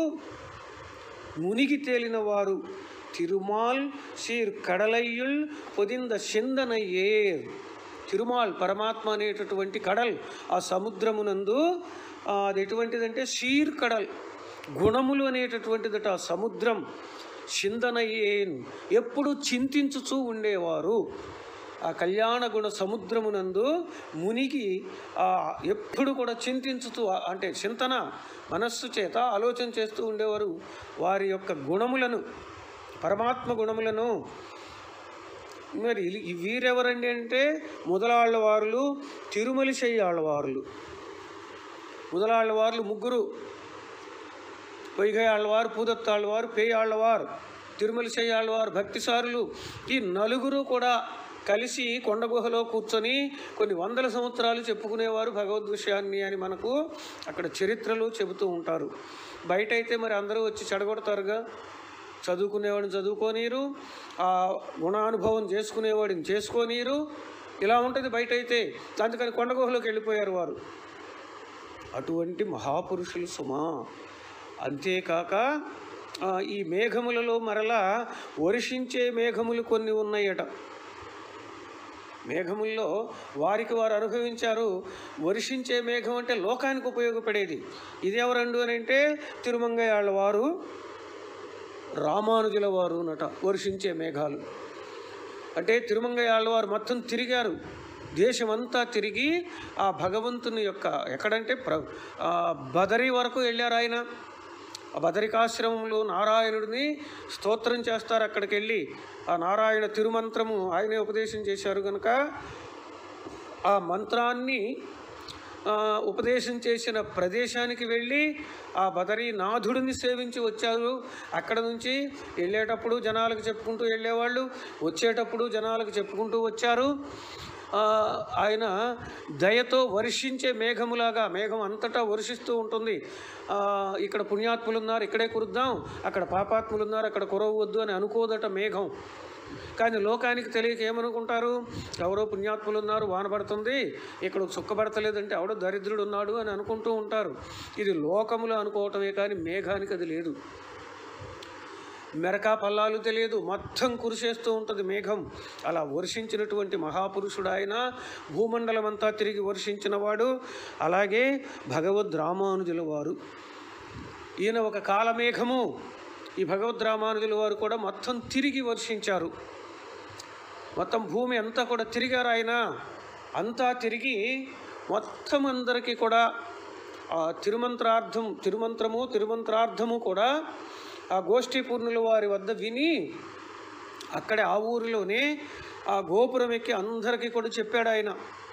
మునిగి తేలిన వారు తిరుమాల్ సీర్ కడలయ్యుల్ పొదింద సిందనయ్యేర్ తిరుమాల్ పరమాత్మ అనేటటువంటి కడల్ ఆ సముద్రమునందు ఆ, అది ఎటువంటిదంటే షీర్ కడల్ గుణములు అనేటటువంటిదట ఆ సముద్రం చిందనయ్యేన్ ఎప్పుడు చింతించుచూ ఉండేవారు ఆ కళ్యాణ గుణ సముద్రమునందు మునిగి ఆ ఎప్పుడు కూడా చింతించుతూ ఆ- అంటే చింతన మనస్సు చేత ఆలోచన చేస్తూ ఉండేవారు వారి యొక్క గుణములను పరమాత్మ గుణములను మరి ఈ వీరెవరండి అంటే ముదలాళ్ళ వారులు తిరుమలి వారులు ముదలాళ్ళ వారులు ముగ్గురు పొయ్యి ఆళ్ళవారు పూదత్తాళ్ళవారు పేయాళ్ళవారు తిరుమల చేయాళ్ళవారు భక్తిసారులు ఈ నలుగురు కూడా కలిసి కొండ గుహలో కూర్చొని కొన్ని వందల సంవత్సరాలు చెప్పుకునేవారు భగవద్ విషయాన్ని అని మనకు అక్కడ చరిత్రలు చెబుతూ ఉంటారు బయట అయితే మరి అందరూ వచ్చి చెడగొడతారుగా చదువుకునేవాడిని చదువుకోనీరు ఆ గుణానుభవం చేసుకునేవాడిని చేసుకోనీరు ఇలా ఉంటుంది బయట అయితే అందుకని కొండ గుహలోకి వెళ్ళిపోయారు వారు అటువంటి మహాపురుషులు సుమా అంతేకాక ఆ, ఈ మేఘములలో మరలా వర్షించే మేఘములు కొన్ని ఉన్నాయట మేఘముల్లో వారికి వారు అనుభవించారు వర్షించే మేఘం అంటే లోకానికి ఉపయోగపడేది ఇది ఎవరండు అని అంటే తిరుమంగయాళ్ళ వారు రామానుజుల వారు నట వర్షించే మేఘాలు అంటే తిరుమంగయాళ్ళ వారు మొత్తం తిరిగారు దేశమంతా తిరిగి ఆ భగవంతుని యొక్క ఎక్కడంటే ప్ర ఆ బదరి వరకు వెళ్ళారు ఆయన ఆ బదరికాశ్రమంలో నారాయణుడిని స్తోత్రం చేస్తారు అక్కడికి వెళ్ళి ఆ నారాయణ తిరుమంత్రము ఆయనే ఉపదేశం చేశారు కనుక ఆ మంత్రాన్ని ఆ, ఉపదేశం చేసిన ప్రదేశానికి వెళ్ళి ఆ బదరీ నాథుడిని సేవించి వచ్చారు అక్కడ నుంచి వెళ్ళేటప్పుడు జనాలకు చెప్పుకుంటూ వెళ్ళేవాళ్ళు వచ్చేటప్పుడు జనాలకు చెప్పుకుంటూ వచ్చారు ఆ, ఆయన దయతో వర్షించే మేఘములాగా మేఘం అంతటా వర్షిస్తూ ఉంటుంది ఆ, ఇక్కడ పుణ్యాత్ములు ఉన్నారు ఇక్కడే కురుద్దాం అక్కడ పాపాత్ములు ఉన్నారు అక్కడ కురవద్దు అని అనుకోదట మేఘం కానీ లోకానికి తెలియక ఏమనుకుంటారు ఎవరో పుణ్యాత్ములు ఉన్నారు వాన పడుతుంది ఇక్కడ సుఖపడతలేదంటే ఎవడో దరిద్రుడు ఉన్నాడు అని అనుకుంటూ ఉంటారు ఇది లోకములో అనుకోవటమే కానీ మేఘానికి అది లేదు మెరకా పల్లాలు తెలియదు మొత్తం కురిసేస్తూ ఉంటుంది మేఘం అలా వర్షించినటువంటి మహాపురుషుడు ఆయన భూమండలం అంతా తిరిగి వర్షించిన వాడు అలాగే భగవద్ రామానుజుల వారు ఈయన ఒక కాలమేఘము ఈ భగవద్ రామానుజుల వారు కూడా మొత్తం తిరిగి వర్షించారు మొత్తం భూమి అంతా కూడా తిరిగారు ఆయన అంతా తిరిగి మొత్తం అందరికీ కూడా ఆ తిరుమంత్రార్థం తిరుమంత్రము తిరుమంత్రార్థము కూడా ఆ గోష్ఠీ పూర్ణుల వారి వద్ద విని అక్కడే ఆ ఊరిలోనే ఆ గోపురం ఎక్కి అందరికీ కూడా చెప్పాడు ఆయన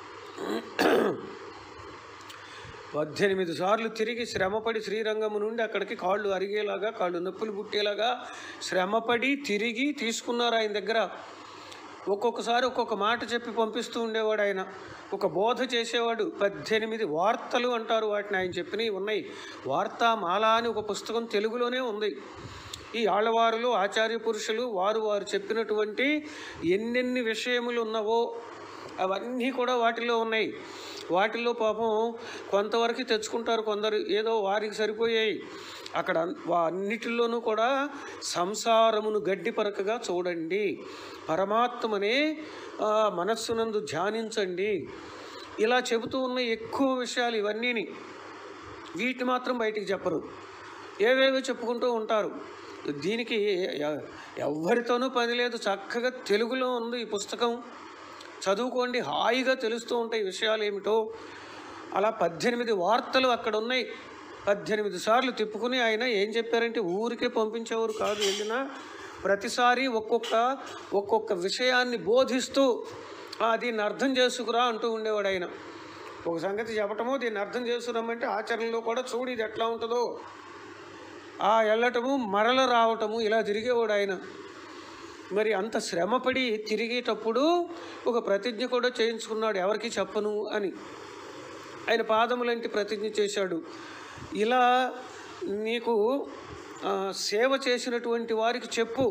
పద్దెనిమిది సార్లు తిరిగి శ్రమపడి శ్రీరంగము నుండి అక్కడికి కాళ్ళు అరిగేలాగా కాళ్ళు నొప్పులు పుట్టేలాగా శ్రమపడి తిరిగి తీసుకున్నారు ఆయన దగ్గర ఒక్కొక్కసారి ఒక్కొక్క మాట చెప్పి పంపిస్తూ ఉండేవాడు ఆయన ఒక బోధ చేసేవాడు పద్దెనిమిది వార్తలు అంటారు వాటిని ఆయన చెప్పినవి ఉన్నాయి వార్తామాల అని ఒక పుస్తకం తెలుగులోనే ఉంది ఈ ఆళ్ళవారులు ఆచార్య పురుషులు వారు వారు చెప్పినటువంటి ఎన్నెన్ని విషయములు ఉన్నవో అవన్నీ కూడా వాటిలో ఉన్నాయి వాటిల్లో పాపం కొంతవరకు తెచ్చుకుంటారు కొందరు ఏదో వారికి సరిపోయాయి అక్కడ అన్- వా- అన్నిటిలోనూ కూడా సంసారమును గడ్డిపరకగా చూడండి పరమాత్మనే ఆ, మనస్సునందు ధ్యానించండి ఇలా చెబుతూ ఉన్న ఎక్కువ విషయాలు ఇవన్నీని వీటిని మాత్రం బయటికి చెప్పరు ఏవేవో చెప్పుకుంటూ ఉంటారు దీనికి ఎ- ఎవ్వరితోనూ పని లేదు చక్కగా తెలుగులో ఉంది ఈ పుస్తకం చదువుకోండి హాయిగా తెలుస్తూ ఉంటాయి విషయాలు ఏమిటో అలా పద్దెనిమిది వార్తలు అక్కడ ఉన్నాయి పద్దెనిమిది సార్లు తిప్పుకుని ఆయన ఏం చెప్పారంటే ఊరికే పంపించేవారు కాదు వెళ్ళినా ప్రతిసారి ఒక్కొక్క ఒక్కొక్క విషయాన్ని బోధిస్తూ "ఆ, దీన్ని అర్థం చేసుకురా అంటూ ఉండేవాడు ఆయన ఒక సంగతి చెప్పటము దీన్ని అర్థం చేసుకురామంటే ఆచరణలో కూడా చూడు ఇది ఎట్లా ఉంటుందో ఆ వెళ్ళటము మరల రావటము ఇలా తిరిగేవాడు ఆయన మరి అంత శ్రమపడి తిరిగేటప్పుడు ఒక ప్రతిజ్ఞ కూడా చేయించుకున్నాడు ఎవరికి చెప్పను అని ఆయన పాదములంటి ప్రతిజ్ఞ చేశాడు ఇలా నీకు ఆ, సేవ చేసినటువంటి వారికి చెప్పు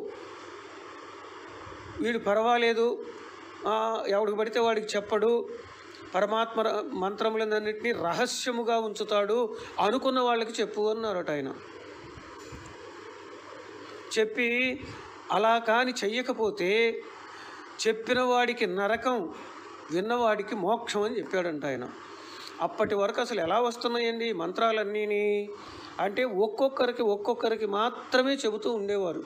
వీడు పర్వాలేదు ఆ, ఎవడికి పడితే వాడికి చెప్పడు పరమాత్మ ర- మంత్రములన్నింటినీ రహస్యముగా ఉంచుతాడు అనుకున్న వాళ్ళకి చెప్పు అన్నారట ఆయన చెప్పి అలా కాని చెయ్యకపోతే చెప్పిన వాడికి నరకం విన్నవాడికి మోక్షం అని చెప్పాడంట ఆయన అప్పటి వరకు అసలు ఎలా వస్తున్నాయండి ఈ మంత్రాలన్నీని అంటే ఒక్కొక్కరికి ఒక్కొక్కరికి మాత్రమే చెబుతూ ఉండేవారు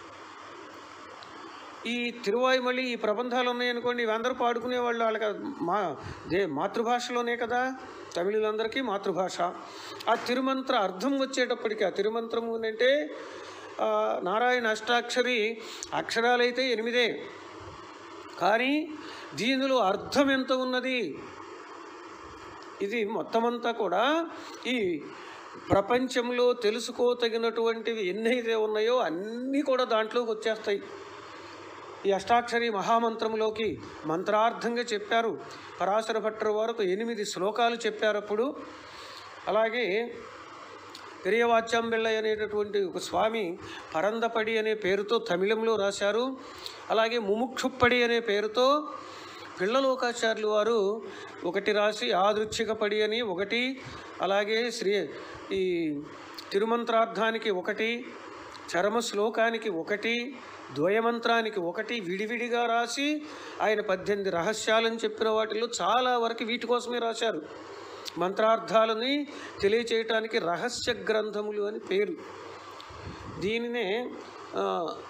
ఈ తిరువాయుమళ్ళి ఈ ప్రబంధాలు ఉన్నాయనుకోండి ఇవందరూ పాడుకునేవాళ్ళు వాళ్ళకి మా దే మాతృభాషలోనే కదా తమిళులందరికీ మాతృభాష ఆ తిరుమంత్ర అర్థం వచ్చేటప్పటికి ఆ తిరుమంత్రము అంటే ఆ, నారాయణ అష్టాక్షరి అక్షరాలైతే ఎనిమిదే కానీ దీనిలో అర్థం ఎంత ఉన్నది ఇది మొత్తమంతా కూడా ఈ ప్రపంచంలో తెలుసుకోతగినటువంటివి ఎన్నైతే ఉన్నాయో అన్నీ కూడా దాంట్లోకి వచ్చేస్తాయి ఈ అష్టాక్షరి మహామంత్రంలోకి మంత్రార్థంగా చెప్పారు పరాశర భట్టర్ వారు ఒక ఎనిమిది శ్లోకాలు చెప్పారు అప్పుడు అలాగే పెరియవాచ్యాంబిళ్ళ అనేటటువంటి ఒక స్వామి పరందపడి అనే పేరుతో తమిళంలో రాశారు అలాగే ముముక్షుప్పడి అనే పేరుతో పిల్లలోకాచార్యులు వారు ఒకటి రాసి ఆదృచ్ఛికపడి అని ఒకటి అలాగే శ్రీ ఈ తిరుమంత్రార్థానికి ఒకటి చరమ శ్లోకానికి ఒకటి ద్వయమంత్రానికి ఒకటి విడివిడిగా రాసి ఆయన పద్దెనిమిది రహస్యాలని చెప్పిన వాటిలో చాలా వరకు వీటి కోసమే రాశారు మంత్రార్థాలని తెలియచేయటానికి రహస్య గ్రంథములు అని పేరు దీనినే ఆ,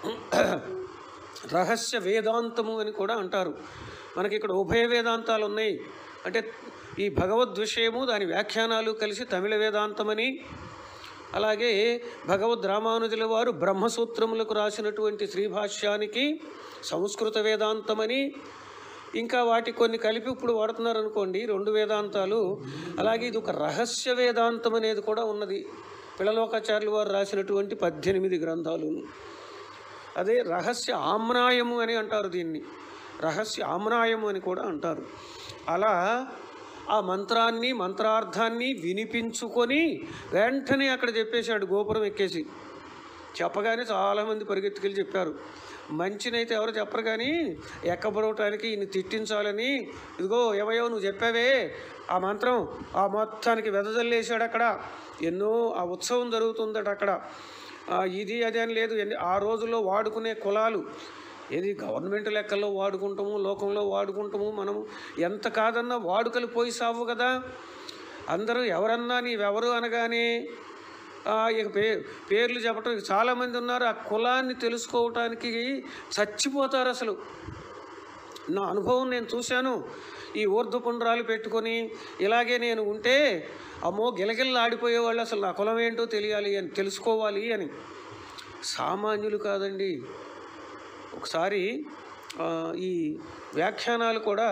రహస్య వేదాంతము అని కూడా అంటారు మనకి ఇక్కడ ఉభయ వేదాంతాలు ఉన్నాయి అంటే ఈ భగవద్ విషయము దాని వ్యాఖ్యానాలు కలిసి తమిళ వేదాంతమని అలాగే భగవద్ రామానుజుల వారు బ్రహ్మసూత్రములకు రాసినటువంటి శ్రీభాష్యానికి సంస్కృత వేదాంతమని ఇంకా వాటి కొన్ని కలిపి ఇప్పుడు వాడుతున్నారు అనుకోండి రెండు వేదాంతాలు అలాగే ఇది ఒక రహస్య వేదాంతం అనేది కూడా ఉన్నది పిల్లలోకాచార్యులు వారు రాసినటువంటి పద్దెనిమిది గ్రంథాలు అదే రహస్య ఆమ్నాయము అని అంటారు దీన్ని రహస్య ఆమ్నాయము అని కూడా అంటారు అలా ఆ మంత్రాన్ని మంత్రార్థాన్ని వినిపించుకొని వెంటనే అక్కడ చెప్పేశాడు గోపురం ఎక్కేసి చెప్పగానే చాలామంది పరిగెత్తుకెళ్ళి చెప్పారు మంచినైతే ఎవరు చెప్పరు కానీ ఎక్కబడవటానికి ఈయన తిట్టించాలని ఇదిగో ఏవయో నువ్వు చెప్పావే ఆ మంత్రం ఆ మొత్తానికి వెదజల్లేశాడు అక్కడ ఎన్నో ఆ ఉత్సవం జరుగుతుందట అక్కడ ఆ, ఇది అది అని లేదు ఎన్ని- ఆ రోజుల్లో వాడుకునే కులాలు ఏది గవర్నమెంట్ లెక్కల్లో వాడుకుంటాము లోకంలో వాడుకుంటాము మనము ఎంత కాదన్నా వాడుకలు పోయి సావు కదా అందరూ ఎవరన్నా నీవెవరు అనగానే ఆ, ఇక పే పేర్లు చెప్పటం చాలామంది ఉన్నారు ఆ కులాన్ని తెలుసుకోవటానికి చచ్చిపోతారు అసలు నా అనుభవం నేను చూశాను ఈ ఊర్ధపుండ్రాలు పెట్టుకొని ఇలాగే నేను ఉంటే అమ్మో గిలగిల్లా ఆడిపోయేవాళ్ళు అసలు నా కులం ఏంటో తెలియాలి అని తెలుసుకోవాలి అని సామాన్యులు కాదండి ఒకసారి ఆ, ఈ వ్యాఖ్యానాలు కూడా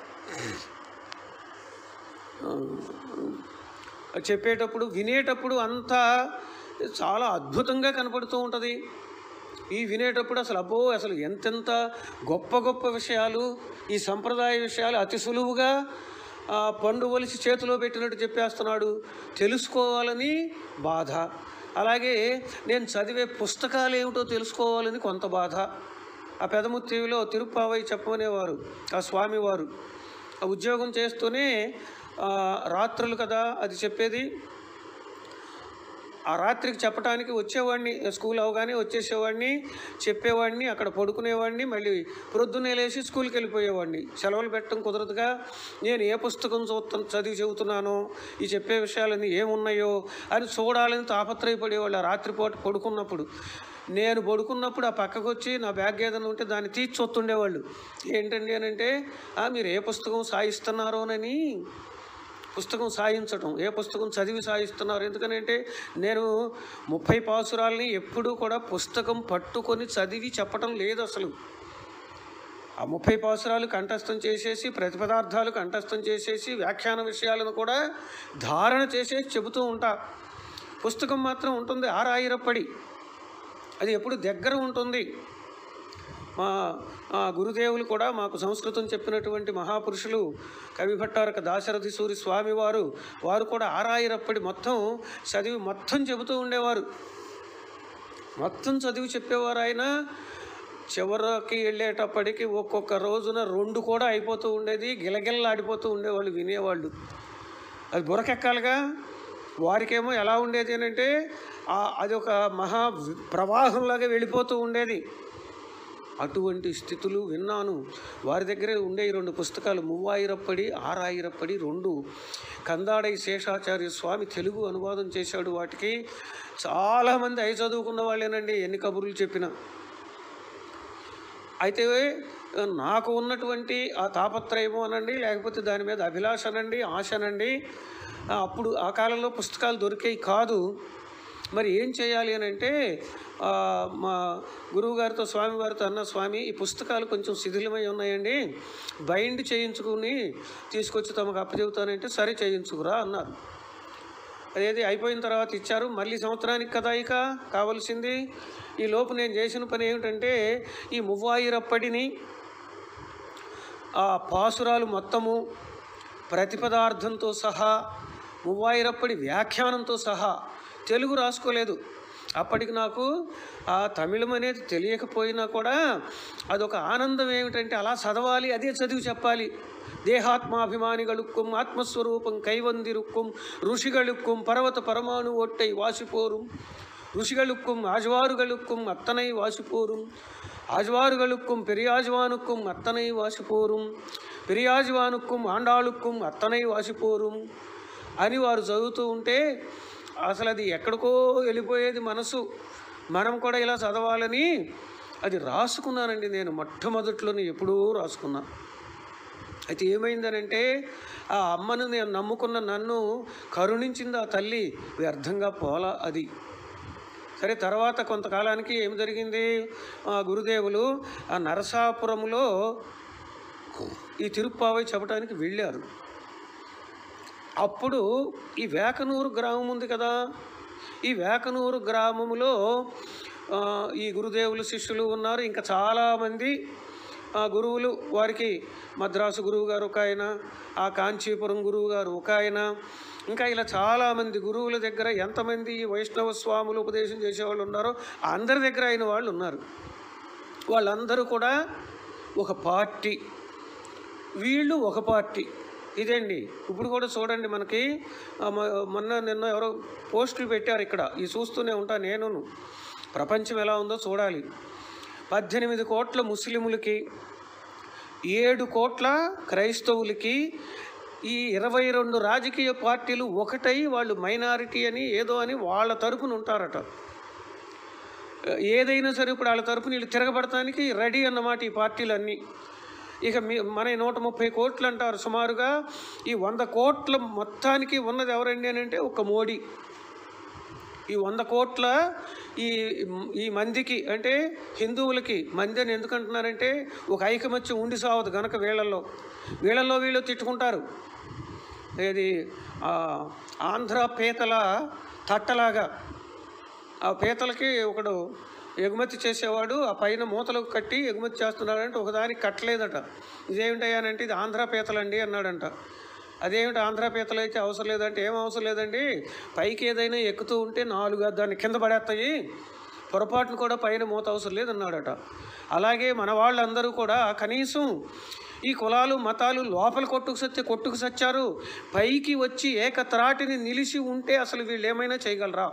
ఆ, చెప్పేటప్పుడు వినేటప్పుడు అంతా చాలా అద్భుతంగా కనపడుతూ ఉంటుంది ఈ వినేటప్పుడు అసలు అబ్బో అసలు ఎంతెంత గొప్ప గొప్ప విషయాలు ఈ సంప్రదాయ విషయాలు అతి సులువుగా ఆ, పండు ఒలిసి చేతిలో పెట్టినట్టు చెప్పేస్తున్నాడు తెలుసుకోవాలని బాధ అలాగే నేను చదివే పుస్తకాలు ఏమిటో తెలుసుకోవాలని కొంత బాధ ఆ పెదముత్తివిలో తిరుప్పావై చెప్పమనేవారు ఆ స్వామివారు ఆ ఉద్యోగం చేస్తూనే ఆ, రాత్రులు కదా అది చెప్పేది ఆ రాత్రికి చెప్పడానికి వచ్చేవాడిని స్కూల్ అవగానే వచ్చేసేవాడిని చెప్పేవాడిని అక్కడ పడుకునేవాడిని మళ్ళీ ప్రొద్దునే లేచి స్కూల్కి వెళ్ళిపోయేవాడిని సెలవులు పెట్టడం కుదరదుగా నేను ఏ పుస్తకం చూస్తా చదివి చెబుతున్నానో ఈ చెప్పే విషయాలన్నీ ఏమున్నాయో అని చూడాలని తాపత్రయపడేవాళ్ళు ఆ రాత్రిపూట పడుకున్నప్పుడు నేను పడుకున్నప్పుడు ఆ పక్కకు వచ్చి నా బ్యాగ్ ఏదైనా ఉంటే దాన్ని తీసి చూస్తుండేవాళ్ళు ఏంటండి అని అంటే "ఆ, మీరు ఏ పుస్తకం సాయిస్తున్నారోనని పుస్తకం సాయించటం ఏ పుస్తకం చదివి సాయిస్తున్నారు ఎందుకనంటే నేను ముప్పై పాసురాల్ని ఎప్పుడూ కూడా పుస్తకం పట్టుకొని చదివి చెప్పటం లేదు అసలు ఆ ముప్పై పాసురాలు కంఠస్థం చేసేసి ప్రతిపదార్థాలు కంఠస్థం చేసేసి వ్యాఖ్యాన విషయాలను కూడా ధారణ చేసేసి చెబుతూ ఉంటా పుస్తకం మాత్రం ఉంటుంది ఆరాయిరప్పడి అది ఎప్పుడు దగ్గర ఉంటుంది మా మా గురుదేవులు కూడా మాకు సంస్కృతం చెప్పినటువంటి మహాపురుషులు కవిభట్టారక దాశరథి సూరి స్వామి వారు వారు కూడా ఆరాయిరప్పటి మొత్తం చదివి మొత్తం చెబుతూ ఉండేవారు మొత్తం చదివి చెప్పేవారు ఆయన చివరికి వెళ్ళేటప్పటికి ఒక్కొక్క రోజున రెండు కూడా అయిపోతూ ఉండేది గిలగిల్లాడిపోతూ ఉండేవాళ్ళు వినేవాళ్ళు అది బురకెక్కాలిగా వారికేమో ఎలా ఉండేది అని అంటే ఆ- అది ఒక మహా వి- ప్రవాహంలాగా వెళ్ళిపోతూ ఉండేది అటువంటి స్థితులు విన్నాను వారి దగ్గరే ఉండే ఈ రెండు పుస్తకాలు మువ్వాయిరప్పడి ఆరాయిరప్పడి రెండు కందాడై శేషాచార్య స్వామి తెలుగు అనువాదం చేశాడు వాటికి చాలామంది అయి చదువుకున్న వాళ్ళేనండి ఎన్ని కబుర్లు చెప్పినా అయితే నాకు ఉన్నటువంటి ఆ తాపత్రయము అనండి లేకపోతే దాని మీద అభిలాష అనండి ఆశ అనండి ఆ, అప్పుడు ఆ కాలంలో పుస్తకాలు దొరికేవి కాదు మరి ఏం చేయాలి అని అంటే ఆ, మా గురువుగారితో స్వామివారితో అన్న స్వామి ఈ పుస్తకాలు కొంచెం శిథిలమై ఉన్నాయండి బైండ్ చేయించుకుని తీసుకొచ్చి తమకు అప్పచెబుతానంటే సరే చేయించుకురా అన్నారు అదేది అయిపోయిన తర్వాత ఇచ్చారు మళ్ళీ సంవత్సరానికి కదా ఇక కావాల్సింది ఈ లోపు నేను చేసిన పని ఏమిటంటే ఈ మువ్వాయిరప్పటిని ఆ పాసురాలు మొత్తము ప్రతిపదార్థంతో సహా మువ్వాయిరప్పటి వ్యాఖ్యానంతో సహా తెలుగు రాసుకోలేదు అప్పటికి నాకు ఆ తమిళం అనేది తెలియకపోయినా కూడా అదొక ఆనందం ఏమిటంటే అలా చదవాలి అదే చదివి చెప్పాలి దేహాత్మాభిమానిగలుక్కుం ఆత్మస్వరూపం కైవందిరుక్కుం ఋషిగలుక్కుం పర్వత పరమాణు ఒట్టై వాసిపోరుం ఋషிகளுக்கும் ஆழ்வார்களுக்கும் அத்தனை வாசிப்போரும் ஆழ்வார்களுக்கும் பெரியாழ்வானுக்கும் அத்தனை வாசிப்போரும் பெரிయాజ్వానుக்கும் ఆండాళుக்கும் అత్తనై వాసిపోరుం అని వారు చదువుతూ ఉంటే అసలు అది ఎక్కడికో వెళ్ళిపోయేది మనసు మనం కూడా ఇలా చదవాలని అది రాసుకున్నానండి నేను మొట్టమొదట్లోనే ఎప్పుడూ రాసుకున్నా అయితే ఏమైందనంటే ఆ అమ్మను నేను నమ్ముకున్న నన్ను కరుణించింది ఆ తల్లి వ్యర్థంగా పోలా అది సరే తర్వాత కొంతకాలానికి ఏం జరిగింది ఆ గురుదేవులు ఆ నరసాపురంలో ఈ తిరుప్పావై చెప్పడానికి వెళ్ళారు అప్పుడు ఈ వేకనూరు గ్రామం ఉంది కదా ఈ వేకనూరు గ్రామములో ఆ, ఈ గురుదేవులు శిష్యులు ఉన్నారు ఇంకా చాలామంది ఆ, గురువులు వారికి మద్రాసు గురువు గారు ఒక ఆయన ఆ కాంచీపురం గురువు గారు ఒక ఆయన ఇంకా ఇలా చాలామంది గురువుల దగ్గర ఎంతమంది ఈ వైష్ణవ స్వాములు ఉపదేశం చేసేవాళ్ళు ఉన్నారో అందరి దగ్గర అయిన వాళ్ళు ఉన్నారు వాళ్ళందరూ కూడా ఒక పార్టీ వీళ్ళు ఒక పార్టీ ఇదండి ఇప్పుడు కూడా చూడండి మనకి ఆ, మ- మొన్న నిన్న ఎవరో పోస్టులు పెట్టారు ఇక్కడ ఈ చూస్తూనే ఉంటా నేను ప్రపంచం ఎలా ఉందో చూడాలి పద్దెనిమిది కోట్ల ముస్లిములకి ఏడు కోట్ల క్రైస్తవులకి ఈ ఇరవై రెండు రాజకీయ పార్టీలు ఒకటై వాళ్ళు మైనారిటీ అని ఏదో అని వాళ్ళ తరపున ఉంటారట ఏదైనా సరే ఇప్పుడు వాళ్ళ తరపున వీళ్ళు తిరగబడటానికి రెడీ అన్నమాట ఈ పార్టీలన్నీ ఇక మీ మన ఈ నూట ముప్పై కోట్లు అంటారు సుమారుగా ఈ వంద కోట్ల మొత్తానికి ఉన్నది ఎవరండి అని అంటే ఒక మోడీ ఈ వంద కోట్ల ఈ ఈ మందికి అంటే హిందువులకి మంది అని ఎందుకు అంటున్నారంటే ఒక ఐకమత్యం ఉండి సావదు గనక వీళ్ళల్లో వీళ్ళల్లో వీళ్ళు తిట్టుకుంటారు ఏది ఆ, ఆంధ్ర పీతల తట్టలాగా ఆ పీతలకి ఒకడు ఎగుమతి చేసేవాడు ఆ పైన మూతలకు కట్టి ఎగుమతి చేస్తున్నాడంటే ఒకదానికి కట్టలేదట ఇదేమిటయ్యానంటే ఇది ఆంధ్ర పీతలండి అన్నాడంట అదేమిటి ఆంధ్ర పీతలు అయితే అవసరం లేదంటే ఏం అవసరం లేదండి పైకి ఏదైనా ఎక్కుతూ ఉంటే నాలుగు దాన్ని కింద పడేస్తాయి పొరపాటును కూడా పైన మూత అవసరం లేదన్నాడట అలాగే మన వాళ్ళందరూ కూడా కనీసం ఈ కులాలు మతాలు లోపల కొట్టుకు సత్తే కొట్టుకు సచ్చారు పైకి వచ్చి ఏకత్రాటిని నిలిచి ఉంటే అసలు వీళ్ళు ఏమైనా చేయగలరా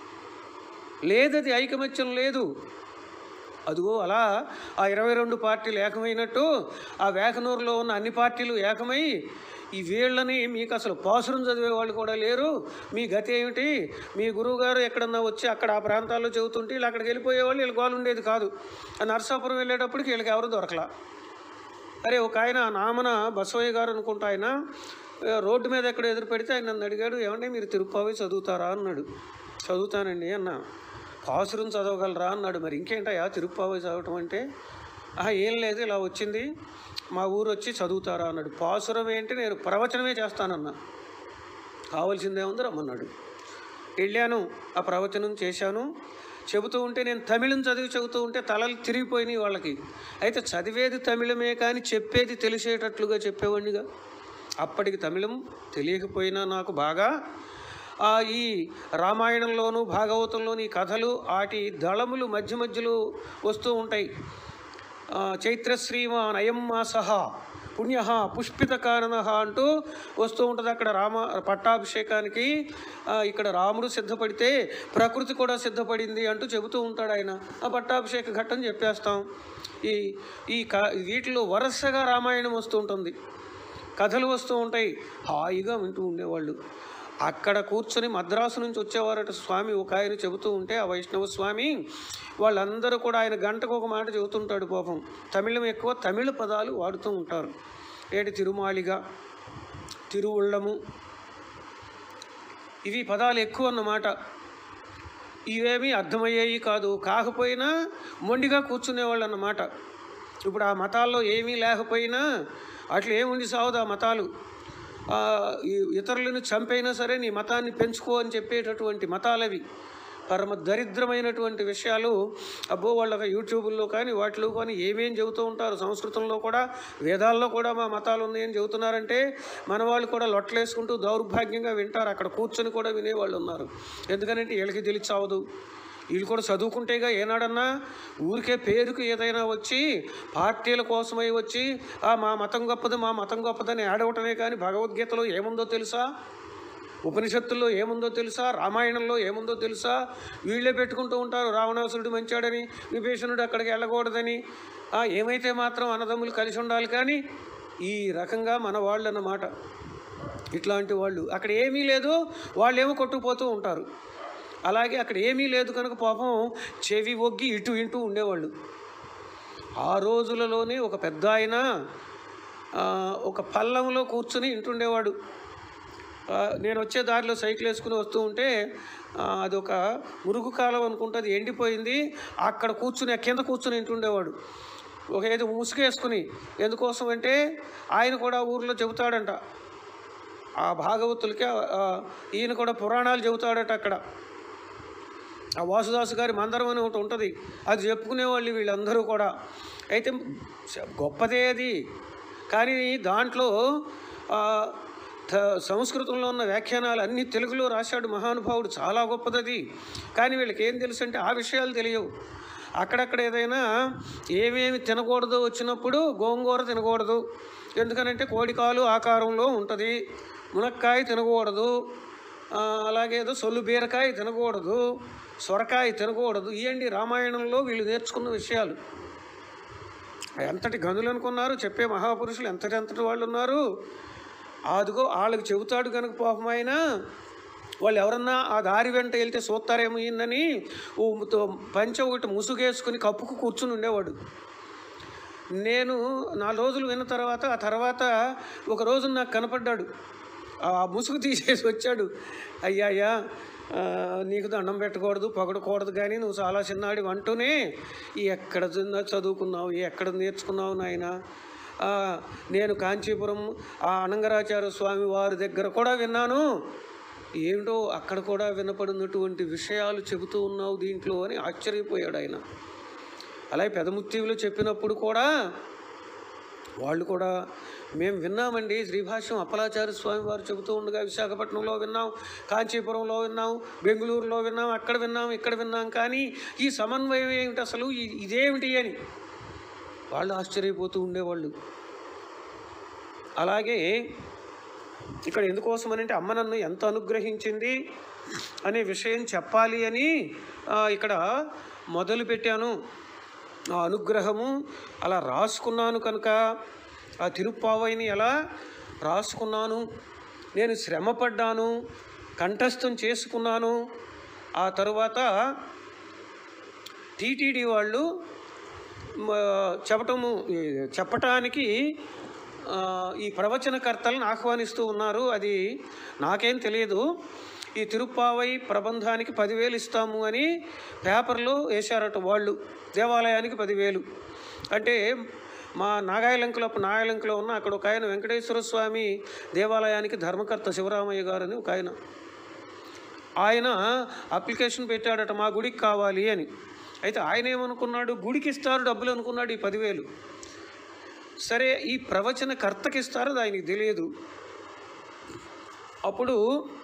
లేదది ఐకమత్యం లేదు అదిగో అలా ఆ ఇరవై రెండు పార్టీలు ఏకమైనట్టు ఆ వేకనూరులో ఉన్న అన్ని పార్టీలు ఏకమై ఈ వీళ్ళని మీకు అసలు పాసురం చదివే వాళ్ళు కూడా లేరు మీ గతి ఏమిటి మీ గురువుగారు ఎక్కడన్నా వచ్చి అక్కడ ఆ ప్రాంతాల్లో చెబుతుంటే వీళ్ళు అక్కడికి వెళ్ళిపోయేవాళ్ళు వీళ్ళు గోలు ఉండేది కాదు ఆ నరసాపురం వెళ్ళేటప్పటికి వీళ్ళకి ఎవరు దొరకలా అరే ఒక ఆయన నామన బసవయ్య గారు అనుకుంటా ఆయన ఆ, రోడ్డు మీద ఎక్కడ ఎదురు పెడితే ఆయన నన్ను అడిగాడు ఏమంటే మీరు తిరుపతి చదువుతారా అన్నాడు చదువుతానండి అన్న పాసురం చదవగలరా అన్నాడు మరి ఇంకేంటయ్యా తిరుపతి చదవటం అంటే "ఆహా, ఏం లేదు ఇలా వచ్చింది మా ఊరు వచ్చి చదువుతారా అన్నాడు పాసురం ఏంటి నేను ప్రవచనమే చేస్తానన్నా కావాల్సిందే ఉంది రమ్మన్నాడు వెళ్ళాను ఆ ప్రవచనం చేశాను చెబుతూ ఉంటే నేను తమిళం చదివి చెబుతూ ఉంటే తలలు తిరిగిపోయినాయి వాళ్ళకి అయితే చదివేది తమిళమే కానీ చెప్పేది తెలిసేటట్లుగా చెప్పేవాడినిగా అప్పటికి తమిళం తెలియకపోయినా నాకు బాగా ఆ ఈ రామాయణంలోను భాగవతంలోని ఈ కథలు వాటి దళములు మధ్య మధ్యలో వస్తూ ఉంటాయి ఆ, చైత్రశ్రీమాన్ అయం మాస పుణ్య పుష్పిత కారణ అంటూ వస్తూ ఉంటుంది అక్కడ రామ పట్టాభిషేకానికి ఆ, ఇక్కడ రాముడు సిద్ధపడితే ప్రకృతి కూడా సిద్ధపడింది అంటూ చెబుతూ ఉంటాడు ఆయన ఆ పట్టాభిషేక ఘట్టం చెప్పేస్తాం ఈ ఈ క వీటిలో వరుసగా రామాయణం వస్తూ ఉంటుంది కథలు వస్తూ ఉంటాయి హాయిగా వింటూ ఉండేవాళ్ళు అక్కడ కూర్చొని మద్రాసు నుంచి వచ్చేవారట స్వామి ఒక ఆయన చెబుతూ ఉంటే ఆ వైష్ణవ స్వామి వాళ్ళందరూ కూడా ఆయన గంటకు ఒక మాట చెబుతుంటాడు పాపం తమిళం ఎక్కువ తమిళ పదాలు వాడుతూ ఉంటారు ఏటి తిరుమాలిగా తిరువుళ్ళము ఇవి పదాలు ఎక్కువ అన్నమాట ఇవేమీ అర్థమయ్యేవి కాదు కాకపోయినా మొండిగా కూర్చునేవాళ్ళు అన్నమాట ఇప్పుడు ఆ మతాల్లో ఏమీ లేకపోయినా అట్లా ఏముంది సావదు ఆ మతాలు ఆ, ఈ ఇతరులను చంపైనా సరే నీ మతాన్ని పెంచుకో అని చెప్పేటటువంటి మతాలవి పరమ దరిద్రమైనటువంటి విషయాలు అబ్బో వాళ్ళ యూట్యూబుల్లో కానీ వాటిలో కానీ ఏమేం చెబుతూ ఉంటారు సంస్కృతంలో కూడా వేదాల్లో కూడా మా మతాలు ఉన్నాయని చెబుతున్నారంటే మన వాళ్ళు కూడా లొట్టలేసుకుంటూ దౌర్భాగ్యంగా వింటారు అక్కడ కూర్చొని కూడా వినేవాళ్ళు ఉన్నారు ఎందుకంటే వీళ్ళకి తెలిసావదు వీళ్ళు కూడా చదువుకుంటేగా ఏనాడన్నా ఊరికే పేరుకు ఏదైనా వచ్చి పార్టీల కోసమై వచ్చి ఆ మా మతం గొప్పది మా మతం గొప్పదని ఆడవటమే కానీ భగవద్గీతలో ఏముందో తెలుసా ఉపనిషత్తుల్లో ఏముందో తెలుసా రామాయణంలో ఏముందో తెలుసా వీళ్ళే పెట్టుకుంటూ ఉంటారు రావణాసురుడు మంచాడని విభీషణుడు అక్కడికి వెళ్ళకూడదని ఆ, ఏమైతే మాత్రం అన్నదమ్ములు కలిసి ఉండాలి కానీ ఈ రకంగా మన వాళ్ళు అన్నమాట ఇట్లాంటి వాళ్ళు అక్కడ ఏమీ లేదు వాళ్ళేమో కొట్టుకుపోతూ ఉంటారు అలాగే అక్కడ ఏమీ లేదు కనుక పాపం చెవి ఒగ్గి ఇటు ఇంటూ ఉండేవాళ్ళు ఆ రోజులలోనే ఒక పెద్ద ఆయన ఆ, ఒక పల్లంలో కూర్చుని ఇంటుండేవాడు ఆ, నేను వచ్చే దారిలో సైకిల్ వేసుకుని వస్తూ ఉంటే ఆ, అదొక మురుగు కాలం అనుకుంటుంది ఎండిపోయింది అక్కడ కూర్చుని ఆ కింద కూర్చుని ఇంటుండేవాడు ఒక ఏదో ముసుగేసుకుని ఎందుకోసం అంటే ఆయన కూడా ఊర్లో చెబుతాడంట ఆ భాగవతులకి ఆ, ఈయన కూడా పురాణాలు చెబుతాడట అక్కడ ఆ వాసుదాసు గారి మందరం అని ఒకటి ఉంటుంది అది చెప్పుకునేవాళ్ళు వీళ్ళందరూ కూడా అయితే గొప్పదే అది కానీ దాంట్లో ఆ, త- సంస్కృతంలో ఉన్న వ్యాఖ్యానాలు అన్ని తెలుగులో రాశాడు మహానుభావుడు చాలా గొప్పదది కానీ వీళ్ళకి ఏం తెలుసు అంటే ఆ విషయాలు తెలియవు అక్కడక్కడ ఏదైనా ఏమేమి తినకూడదు వచ్చినప్పుడు గోంగూర తినకూడదు ఎందుకనంటే కోడికాలు ఆకారంలో ఉంటుంది మునక్కాయ తినకూడదు ఆ, అలాగే ఏదో సొల్లు బీరకాయ తినకూడదు సొరకాయ తినకూడదు ఇవండి రామాయణంలో వీళ్ళు నేర్చుకున్న విషయాలు ఎంతటి గనులు అనుకున్నారు చెప్పే మహాపురుషులు ఎంతటి ఎంతటి వాళ్ళు ఉన్నారు అదిగో వాళ్ళకి చెబుతాడు కనుక పాపం ఆయన వాళ్ళు ఎవరన్నా ఆ దారి వెంట వెళ్తే చూస్తారేమో ఈయనని ఓ తో- పంచ ఒకటి ముసుగేసుకుని కప్పుకు కూర్చుని ఉండేవాడు నేను నాలుగు రోజులు విన్న తర్వాత ఆ తర్వాత ఒక రోజు నాకు కనపడ్డాడు ఆ ముసుగు తీసేసి వచ్చాడు అయ్యా అయ్యా ఆ, నీకు దండం పెట్టకూడదు పొగడకూడదు కానీ నువ్వు చాలా చిన్నాడి అంటూనే ఈ ఎక్కడ చిన్న చదువుకున్నావు ఎక్కడ నేర్చుకున్నావు నాయన ఆ, నేను కాంచీపురం ఆ అనంగరాచార్య స్వామి వారి దగ్గర కూడా విన్నాను ఏమిటో అక్కడ కూడా వినపడినటువంటి విషయాలు చెబుతూ ఉన్నావు దీంట్లో అని ఆశ్చర్యపోయాడు ఆయన అలాగే పెదముత్తివులు చెప్పినప్పుడు కూడా వాళ్ళు కూడా మేము విన్నామండి శ్రీభాష్యం అప్పలాచార్య స్వామి వారు చెబుతూ ఉండగా విశాఖపట్నంలో విన్నాం కాంచీపురంలో విన్నాం బెంగళూరులో విన్నాం అక్కడ విన్నాం ఇక్కడ విన్నాం కానీ ఈ సమన్వయం ఏమిటి అసలు ఇ- ఇదేమిటి అని వాళ్ళు ఆశ్చర్యపోతూ ఉండేవాళ్ళు అలాగే ఇక్కడ ఎందుకోసమనంటే అమ్మ నన్ను ఎంత అనుగ్రహించింది అనే విషయం చెప్పాలి అని ఆ, ఇక్కడ మొదలు పెట్టాను ఆ అనుగ్రహము అలా రాసుకున్నాను కనుక ఆ తిరుప్పావైని ఎలా రాసుకున్నాను నేను శ్రమపడ్డాను కంఠస్థం చేసుకున్నాను ఆ తరువాత టీటీడీ వాళ్ళు మ, చెప్పటము ఈ చెప్పటానికి ఆ, ఈ ప్రవచనకర్తలను ఆహ్వానిస్తూ ఉన్నారు అది నాకేం తెలియదు ఈ తిరుప్పావై ప్రబంధానికి పదివేలు ఇస్తాము అని పేపర్లో వేశారట వాళ్ళు దేవాలయానికి పదివేలు అంటే మా నాగాయలంకలో అప్పుడు నాగాయలంకలో ఉన్న అక్కడ ఒక ఆయన వెంకటేశ్వర స్వామి దేవాలయానికి ధర్మకర్త శివరామయ్య గారు అని ఒక ఆయన ఆయన అప్లికేషన్ పెట్టాడట మా గుడికి కావాలి అని అయితే ఆయన ఏమనుకున్నాడు గుడికి ఇస్తారు డబ్బులు అనుకున్నాడు ఈ పదివేలు సరే ఈ ప్రవచన కర్తకి ఇస్తారు అది ఆయనకి తెలియదు అప్పుడు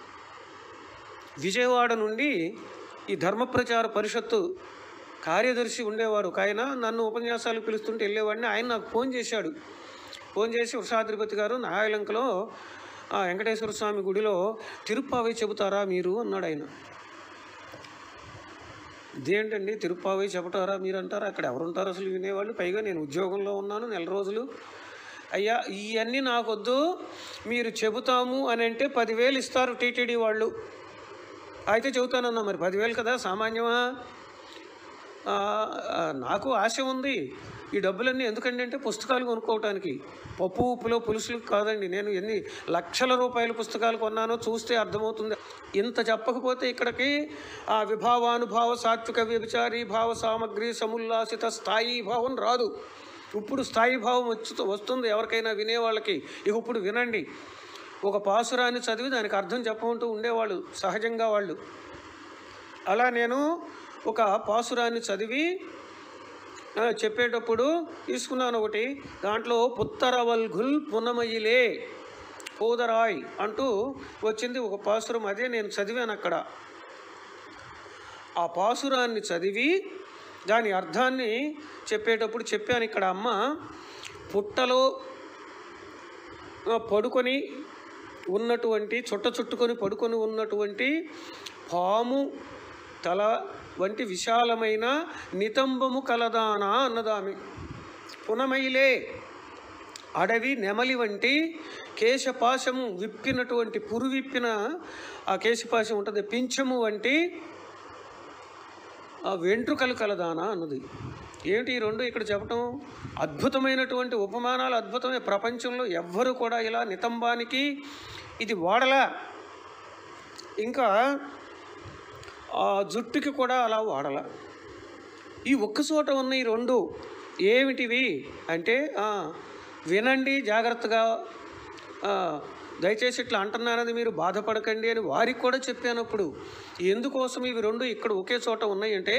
విజయవాడ నుండి ఈ ధర్మ ప్రచార పరిషత్తు కార్యదర్శి ఉండేవారు ఒక ఆయన నన్ను ఉపన్యాసాలు పిలుస్తుంటే వెళ్ళేవాడిని ఆయన నాకు ఫోన్ చేశాడు ఫోన్ చేసి వృషాద్రిపతి గారు నాయలంకలో ఆ వెంకటేశ్వర స్వామి గుడిలో తిరుప్పావై చెబుతారా మీరు అన్నాడు ఆయన ఇదేంటండి తిరుప్పావై చెప్పటారా మీరు అంటారా అక్కడ ఎవరుంటారు అసలు వినేవాళ్ళు పైగా నేను ఉద్యోగంలో ఉన్నాను నెల రోజులు అయ్యా ఇవన్నీ నాకొద్దు మీరు చెబుతాము అని అంటే పదివేలు ఇస్తారు టీటీడీ వాళ్ళు అయితే చెబుతానన్నా మరి పదివేలు కదా సామాన్యమా ఆ, ఆ, నాకు ఆశ ఉంది ఈ డబ్బులన్నీ ఎందుకండి అంటే పుస్తకాలు కొనుక్కోవటానికి పప్పు ఉప్పులో పులుసులు కాదండి నేను ఎన్ని లక్షల రూపాయల పుస్తకాలు కొన్నానో చూస్తే అర్థమవుతుంది ఇంత చెప్పకపోతే ఇక్కడికి ఆ విభావానుభావ సాత్విక వ్యభిచారి భావ సామగ్రి సముల్లాసిత స్థాయి భావం రాదు ఇప్పుడు స్థాయి భావం వచ్చి వస్తుంది ఎవరికైనా వినేవాళ్ళకి ఇక ఇప్పుడు వినండి ఒక పాసురాన్ని చదివి దానికి అర్థం చెప్పమంటూ ఉండేవాళ్ళు సహజంగా వాళ్ళు అలా నేను ఒక పాసురాన్ని చదివి ఆ, చెప్పేటప్పుడు తీసుకున్నాను ఒకటి దాంట్లో పుత్తరవల్గుల్ పునమయిలే పోదరాయ్ అంటూ వచ్చింది ఒక పాసురం అదే నేను చదివాను అక్కడ ఆ పాసురాన్ని చదివి దాని అర్థాన్ని చెప్పేటప్పుడు చెప్పాను ఇక్కడ అమ్మ పుట్టలో ఆ, పడుకొని ఉన్నటువంటి చుట్ట చుట్టుకొని పడుకొని ఉన్నటువంటి పాము తల వంటి విశాలమైన నితంబము కలదానా అన్నదామి పునమైలే అడవి నెమలి వంటి కేశపాశము విప్పినటువంటి పురు విప్పిన ఆ కేశపాశం ఉంటుంది పింఛము వంటి ఆ వెంట్రుకలు కలదానా అన్నది ఏమిటి ఈ రెండు ఇక్కడ చెప్పటం అద్భుతమైనటువంటి ఉపమానాలు అద్భుతమే ప్రపంచంలో ఎవ్వరు కూడా ఇలా నితంబానికి ఇది వాడలా ఇంకా ఆ జుట్టుకి కూడా అలా వాడలా ఈ ఒక్క చోట ఉన్న ఈ రెండు ఏమిటివి అంటే ఆ, వినండి జాగ్రత్తగా ఆ, దయచేసి ఇట్లా అంటున్నారని మీరు బాధపడకండి అని వారికి కూడా చెప్పానప్పుడు ఎందుకోసం ఇవి రెండు ఇక్కడ ఒకే చోట ఉన్నాయి అంటే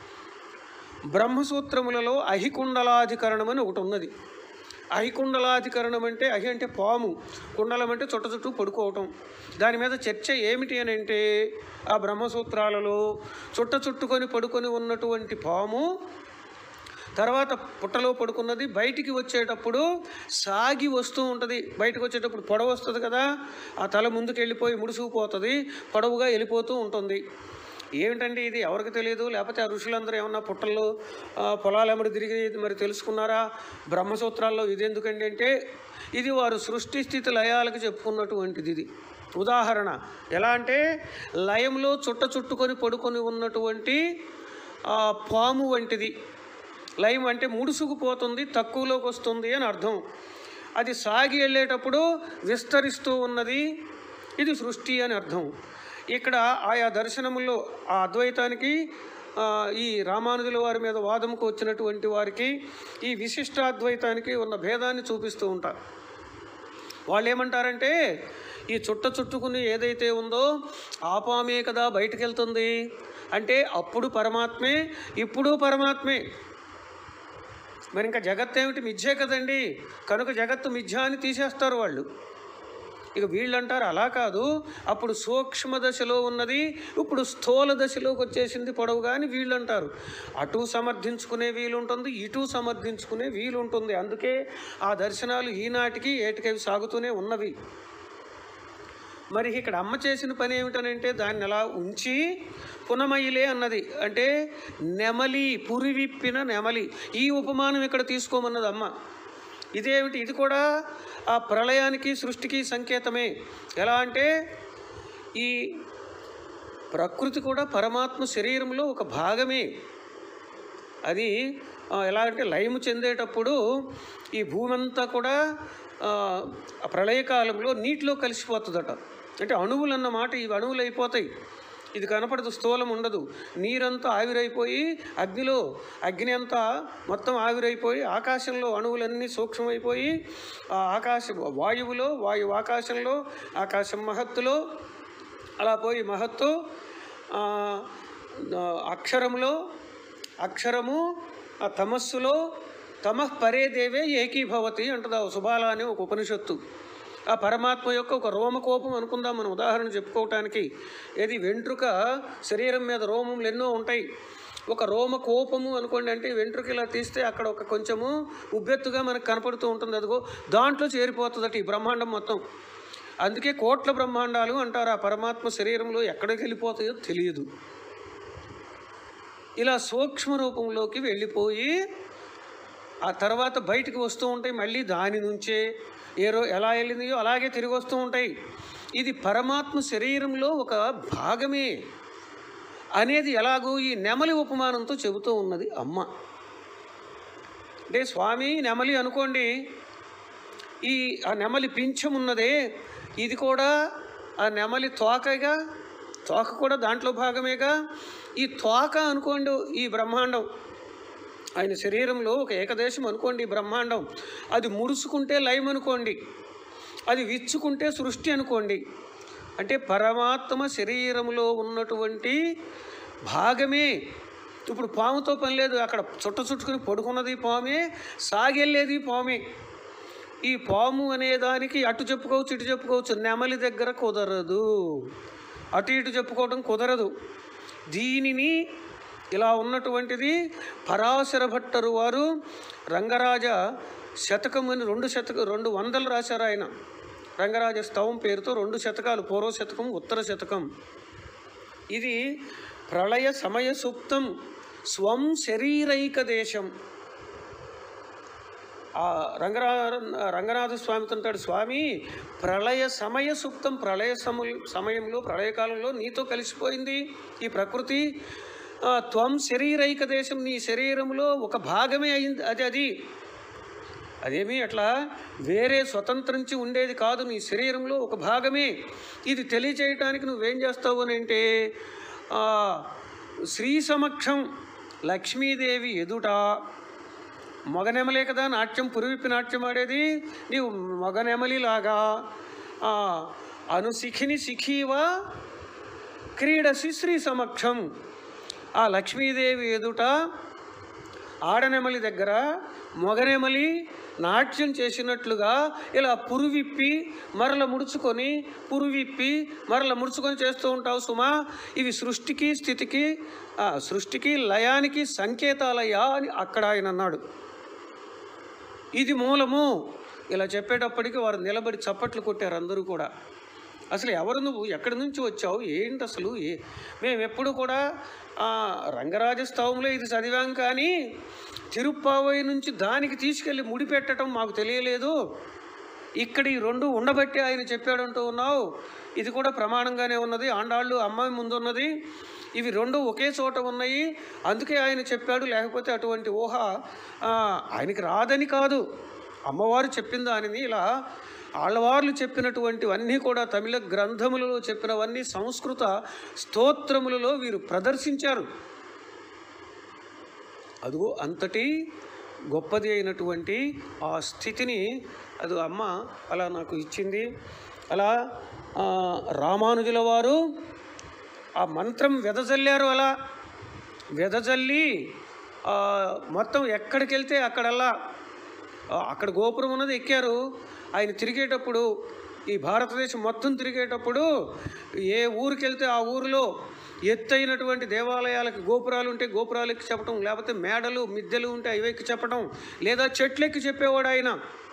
బ్రహ్మసూత్రములలో అహికుండలాధికరణం అని ఒకటి ఉన్నది అహికుండలాధికరణం అంటే అహి అంటే పాము కుండలం అంటే చుట్ట చుట్టూ పడుకోవటం దాని మీద చర్చ ఏమిటి అని అంటే ఆ బ్రహ్మసూత్రాలలో చుట్ట చుట్టుకొని పడుకొని ఉన్నటువంటి పాము తర్వాత పుట్టలో పడుకున్నది బయటికి వచ్చేటప్పుడు సాగి వస్తూ ఉంటుంది బయటకు వచ్చేటప్పుడు పొడవు వస్తుంది కదా ఆ తల ముందుకు వెళ్ళిపోయి ముడుసుకుపోతుంది పొడవుగా వెళ్ళిపోతూ ఉంటుంది ఏమిటండి ఇది ఎవరికి తెలియదు లేకపోతే ఆ ఋషులందరూ ఏమన్నా పుట్టల్లో ఆ, పొలాలు ఎమ్మడి తిరిగి మరి తెలుసుకున్నారా బ్రహ్మసూత్రాల్లో ఇది ఎందుకండి అంటే ఇది వారు సృష్టి స్థితి లయాలకు చెప్పుకున్నటువంటిది ఇది ఉదాహరణ ఎలా అంటే లయంలో చుట్ట చుట్టుకొని పడుకొని ఉన్నటువంటి ఆ, పాము వంటిది లయం అంటే ముడుసుకుపోతుంది తక్కువలోకి వస్తుంది అని అర్థం అది సాగి వెళ్ళేటప్పుడు విస్తరిస్తూ ఉన్నది ఇది సృష్టి అని అర్థం ఇక్కడ ఆయా దర్శనముల్లో ఆ అద్వైతానికి ఆ, ఈ రామానుజుల వారి మీద వాదముకు వచ్చినటువంటి వారికి ఈ విశిష్టాద్వైతానికి ఉన్న భేదాన్ని చూపిస్తూ ఉంటారు వాళ్ళు ఏమంటారంటే ఈ చుట్ట చుట్టుకుని ఏదైతే ఉందో ఆపామే కదా బయటికి వెళ్తుంది అంటే అప్పుడు పరమాత్మే ఇప్పుడు పరమాత్మే మరి ఇంకా జగత్ ఏమిటి మిథ్యే కదండి కనుక జగత్తు మిథ్య అని తీసేస్తారు వాళ్ళు ఇక వీళ్ళు అంటారు అలా కాదు అప్పుడు సూక్ష్మ దశలో ఉన్నది ఇప్పుడు స్థూల దశలోకి వచ్చేసింది పొడవుగా అని వీళ్ళు అంటారు అటు సమర్థించుకునే వీలు ఉంటుంది ఇటు సమర్థించుకునే వీలు ఉంటుంది అందుకే ఆ దర్శనాలు ఈనాటికి ఏటికవి సాగుతూనే ఉన్నవి మరి ఇక్కడ అమ్మ చేసిన పని ఏమిటనంటే దాన్ని అలా ఉంచి పునమయిలే అన్నది అంటే నెమలి పురివిప్పిన నెమలి ఈ ఉపమానం ఇక్కడ తీసుకోమన్నది అమ్మ ఇదేమిటి ఇది కూడా ఆ ప్రళయానికి సృష్టికి సంకేతమే ఎలా అంటే ఈ ప్రకృతి కూడా పరమాత్మ శరీరంలో ఒక భాగమే అది ఆ, ఎలా అంటే లయము చెందేటప్పుడు ఈ భూమి అంతా కూడా ఆ, ఆ ప్రళయకాలంలో నీటిలో కలిసిపోతుందట అంటే అణువులు అన్నమాట ఇవి అణువులు అయిపోతాయి ఇది కనపడదు స్థూలం ఉండదు నీరంతా ఆవిరైపోయి అగ్నిలో అగ్ని అంతా మొత్తం ఆవిరైపోయి ఆకాశంలో అణువులన్నీ సూక్ష్మమైపోయి ఆ ఆకాశ వాయువులో వాయువు ఆకాశంలో ఆకాశం మహత్తులో అలా పోయి మహత్తు ఆ, ఆ, అక్షరంలో అక్షరము ఆ తమస్సులో తమః పరే దేవే ఏకీభవతి అంటది ఆ సుబాల అనే ఒక ఉపనిషత్తు ఆ పరమాత్మ యొక్క ఒక రోమకోపం అనుకుందాం మనం ఉదాహరణ చెప్పుకోవటానికి ఏది వెంట్రుక శరీరం మీద రోమములు ఎన్నో ఉంటాయి ఒక రోమ కోపము అనుకోండి అంటే వెంట్రుక ఇలా తీస్తే అక్కడ ఒక కొంచెము ఉబ్బెత్తుగా మనకు కనపడుతూ ఉంటుంది అదిగో దాంట్లో చేరిపోతుందట ఈ బ్రహ్మాండం మొత్తం అందుకే కోట్ల బ్రహ్మాండాలు అంటారు ఆ పరమాత్మ శరీరంలో ఎక్కడికి వెళ్ళిపోతాయో తెలియదు ఇలా సూక్ష్మ రూపంలోకి వెళ్ళిపోయి ఆ తర్వాత బయటికి వస్తూ ఉంటాయి మళ్ళీ దాని నుంచే ఏ రో ఎలా వెళ్ళిందో అలాగే తిరిగి వస్తూ ఉంటాయి ఇది పరమాత్మ శరీరంలో ఒక భాగమే అనేది ఎలాగో ఈ నెమలి ఉపమానంతో చెబుతూ ఉన్నది అమ్మ అంటే స్వామి నెమలి అనుకోండి ఈ ఆ నెమలి పింఛం ఉన్నదే ఇది కూడా ఆ నెమలి తోకగా తోక కూడా దాంట్లో భాగమేగా ఈ తోక అనుకోండి ఈ బ్రహ్మాండం ఆయన శరీరంలో ఒక ఏకదేశం అనుకోండి ఈ బ్రహ్మాండం అది ముడుచుకుంటే లయం అనుకోండి అది విచ్చుకుంటే సృష్టి అనుకోండి అంటే పరమాత్మ శరీరంలో ఉన్నటువంటి భాగమే ఇప్పుడు పాముతో పని లేదు అక్కడ చుట్ట చుట్టుకుని పడుకున్నది పామే సాగెళ్ళేది పామే ఈ పాము అనే దానికి అటు చెప్పుకోవచ్చు ఇటు చెప్పుకోవచ్చు నెమలి దగ్గర కుదరదు అటు ఇటు చెప్పుకోవడం కుదరదు దీనిని ఇలా ఉన్నటువంటిది పరాశర భట్టరు వారు రంగరాజ శతకం అని రెండు శతక రెండు వందలు రాశారు ఆయన రంగరాజ స్తవం పేరుతో రెండు శతకాలు పూర్వ శతకం ఉత్తర శతకం ఇది ప్రళయ సమయ సూక్తం స్వం శరీరైక దేశం ఆ రంగరా రంగనాథ స్వామితో అంటాడు స్వామి ప్రళయ సమయ సూక్తం ప్రళయ సమయ సమయంలో ప్రళయకాలంలో నీతో కలిసిపోయింది ఈ ప్రకృతి ఆ, త్వం శరీరైక దేశం నీ శరీరంలో ఒక భాగమే అయింది అది అది అదేమీ అట్లా వేరే స్వతంత్రించి ఉండేది కాదు నీ శరీరంలో ఒక భాగమే ఇది తెలియచేయటానికి నువ్వేం చేస్తావు అని అంటే ఆ, శ్రీ సమక్షం లక్ష్మీదేవి ఎదుట మగనెమలే కదా నాట్యం పురివిప్పి నాట్యం ఆడేది నీవు మగనెమలిలాగా ఆ, అనుశిఖిని శిఖీవా క్రీడసి శ్రీ సమక్షం ఆ లక్ష్మీదేవి ఎదుట ఆడనెమలి దగ్గర మొగనెమలి నాట్యం చేసినట్లుగా ఇలా పురువిప్పి మరల ముడుచుకొని పురువిప్పి మరల ముడుచుకొని చేస్తూ ఉంటావు సుమా ఇవి సృష్టికి స్థితికి ఆ, సృష్టికి లయానికి సంకేతాలయ్యా అని అక్కడ ఆయన అన్నాడు ఇది మూలము ఇలా చెప్పేటప్పటికి వారు నిలబడి చప్పట్లు కొట్టారు అందరూ కూడా అసలు ఎవరు నువ్వు ఎక్కడి నుంచి వచ్చావు ఏంటి అసలు ఏ మేము ఎప్పుడు కూడా ఆ, రంగరాజ స్తవంలో ఇది చదివాం కానీ తిరుప్పావై నుంచి దానికి తీసుకెళ్ళి ముడిపెట్టడం మాకు తెలియలేదు ఇక్కడ ఈ రెండు ఉండబట్టి ఆయన చెప్పాడంటూ ఉన్నావు ఇది కూడా ప్రమాణంగానే ఉన్నది ఆండాళ్ళు అమ్మాయి ముందు ఉన్నది ఇవి రెండు ఒకే చోట ఉన్నాయి అందుకే ఆయన చెప్పాడు లేకపోతే అటువంటి ఊహ ఆ, ఆయనకి రాదని కాదు అమ్మవారు చెప్పిన దానిని ఇలా ఆళ్ళవార్లు చెప్పినటువంటివన్నీ కూడా తమిళ గ్రంథములలో చెప్పినవన్నీ సంస్కృత స్తోత్రములలో వీరు ప్రదర్శించారు అదిగో అంతటి గొప్పది అయినటువంటి ఆ స్థితిని అది అమ్మ అలా నాకు ఇచ్చింది అలా ఆ, రామానుజుల వారు ఆ మంత్రం వెదజల్లారు అలా వెదజల్లి ఆ, మొత్తం ఎక్కడికి వెళ్తే అక్కడల్లా ఆ, అక్కడ గోపురం ఉన్నది ఎక్కారు ఆయన తిరిగేటప్పుడు ఈ భారతదేశం మొత్తం తిరిగేటప్పుడు ఏ ఊరికి వెళ్తే ఆ ఊరిలో ఎత్తైనటువంటి దేవాలయాలకు గోపురాలు ఉంటే గోపురాలు ఎక్కి చెప్పడం లేకపోతే మేడలు మిద్దెలు ఉంటే అవి ఎక్కి చెప్పడం లేదా చెట్లు ఎక్కి చెప్పేవాడు ఆయన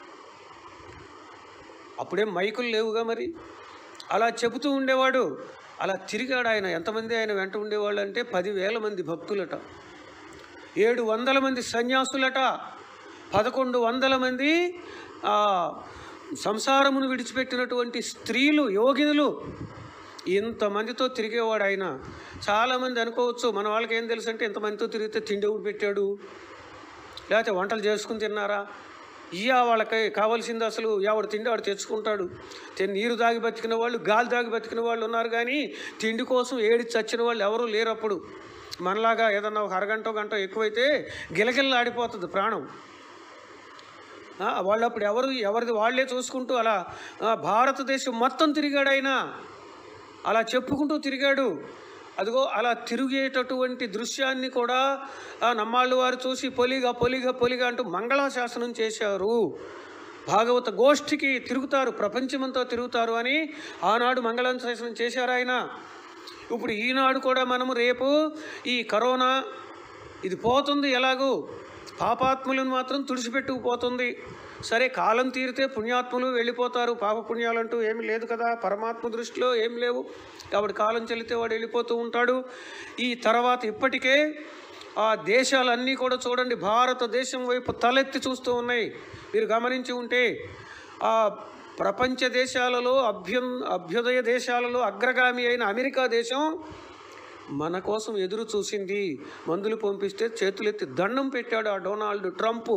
అప్పుడేం మైకులు లేవుగా మరి అలా చెబుతూ ఉండేవాడు అలా తిరిగాడు ఆయన ఎంతమంది ఆయన వెంట ఉండేవాళ్ళు అంటే పదివేల మంది భక్తులట ఏడు వందల మంది సన్యాసులట పదకొండు వందల మంది ఆ, సంసారమును విడిచిపెట్టినటువంటి స్త్రీలు యోగినులు ఇంతమందితో తిరిగేవాడు ఆయన చాలామంది అనుకోవచ్చు మన వాళ్ళకి ఏం తెలుసు అంటే ఇంతమందితో తిరిగితే తిండి ఎవడు పెట్టాడు లేకపోతే వంటలు చేసుకుని తిన్నారా ఇయ్యా వాళ్ళకి కావాల్సింది అసలు ఎవడు తిండి వాడు తెచ్చుకుంటాడు తె- నీరు దాగి బతికిన వాళ్ళు గాలి దాగి బతికిన వాళ్ళు ఉన్నారు కానీ తిండి కోసం ఏడి చచ్చిన వాళ్ళు ఎవరూ లేరు అప్పుడు మనలాగా ఏదన్నా ఒక అరగంట గంట ఎక్కువైతే గిలగిల్ల ఆడిపోతుంది ప్రాణం ఆ, వాళ్ళు అప్పుడు ఎవరు ఎవరిది వాళ్ళే చూసుకుంటూ అలా ఆ, భారతదేశం మొత్తం తిరిగాడు ఆయన అలా చెప్పుకుంటూ తిరిగాడు అదిగో అలా తిరిగేటటువంటి దృశ్యాన్ని కూడా ఆ నమ్మాళ్ళు వారు చూసి పొలిగా పొలిగా పొలిగా అంటూ మంగళాశాసనం చేశారు భాగవత గోష్ఠికి తిరుగుతారు ప్రపంచమంతా తిరుగుతారు అని ఆనాడు మంగళాశాసనం చేశారు ఆయన ఇప్పుడు ఈనాడు కూడా మనము రేపు ఈ కరోనా ఇది పోతుంది ఎలాగూ పాపాత్ములను మాత్రం తుడిచిపెట్టుకుపోతుంది సరే కాలం తీరితే పుణ్యాత్ములు వెళ్ళిపోతారు పాప పుణ్యాలంటూ ఏమి లేదు కదా పరమాత్మ దృష్టిలో ఏం లేవు కాబట్టి కాలం చెల్లితే వాడు వెళ్ళిపోతూ ఉంటాడు ఈ తర్వాత ఇప్పటికే ఆ దేశాలన్నీ కూడా చూడండి భారతదేశం వైపు తలెత్తి చూస్తూ ఉన్నాయి మీరు గమనించి ఉంటే ఆ ప్రపంచ దేశాలలో అభ్యున్ అభ్యుదయ దేశాలలో అగ్రగామి అయిన అమెరికా దేశం మన కోసం ఎదురు చూసింది మందులు పంపిస్తే చేతులెత్తి దండం పెట్టాడు ఆ డొనాల్డ్ ట్రంప్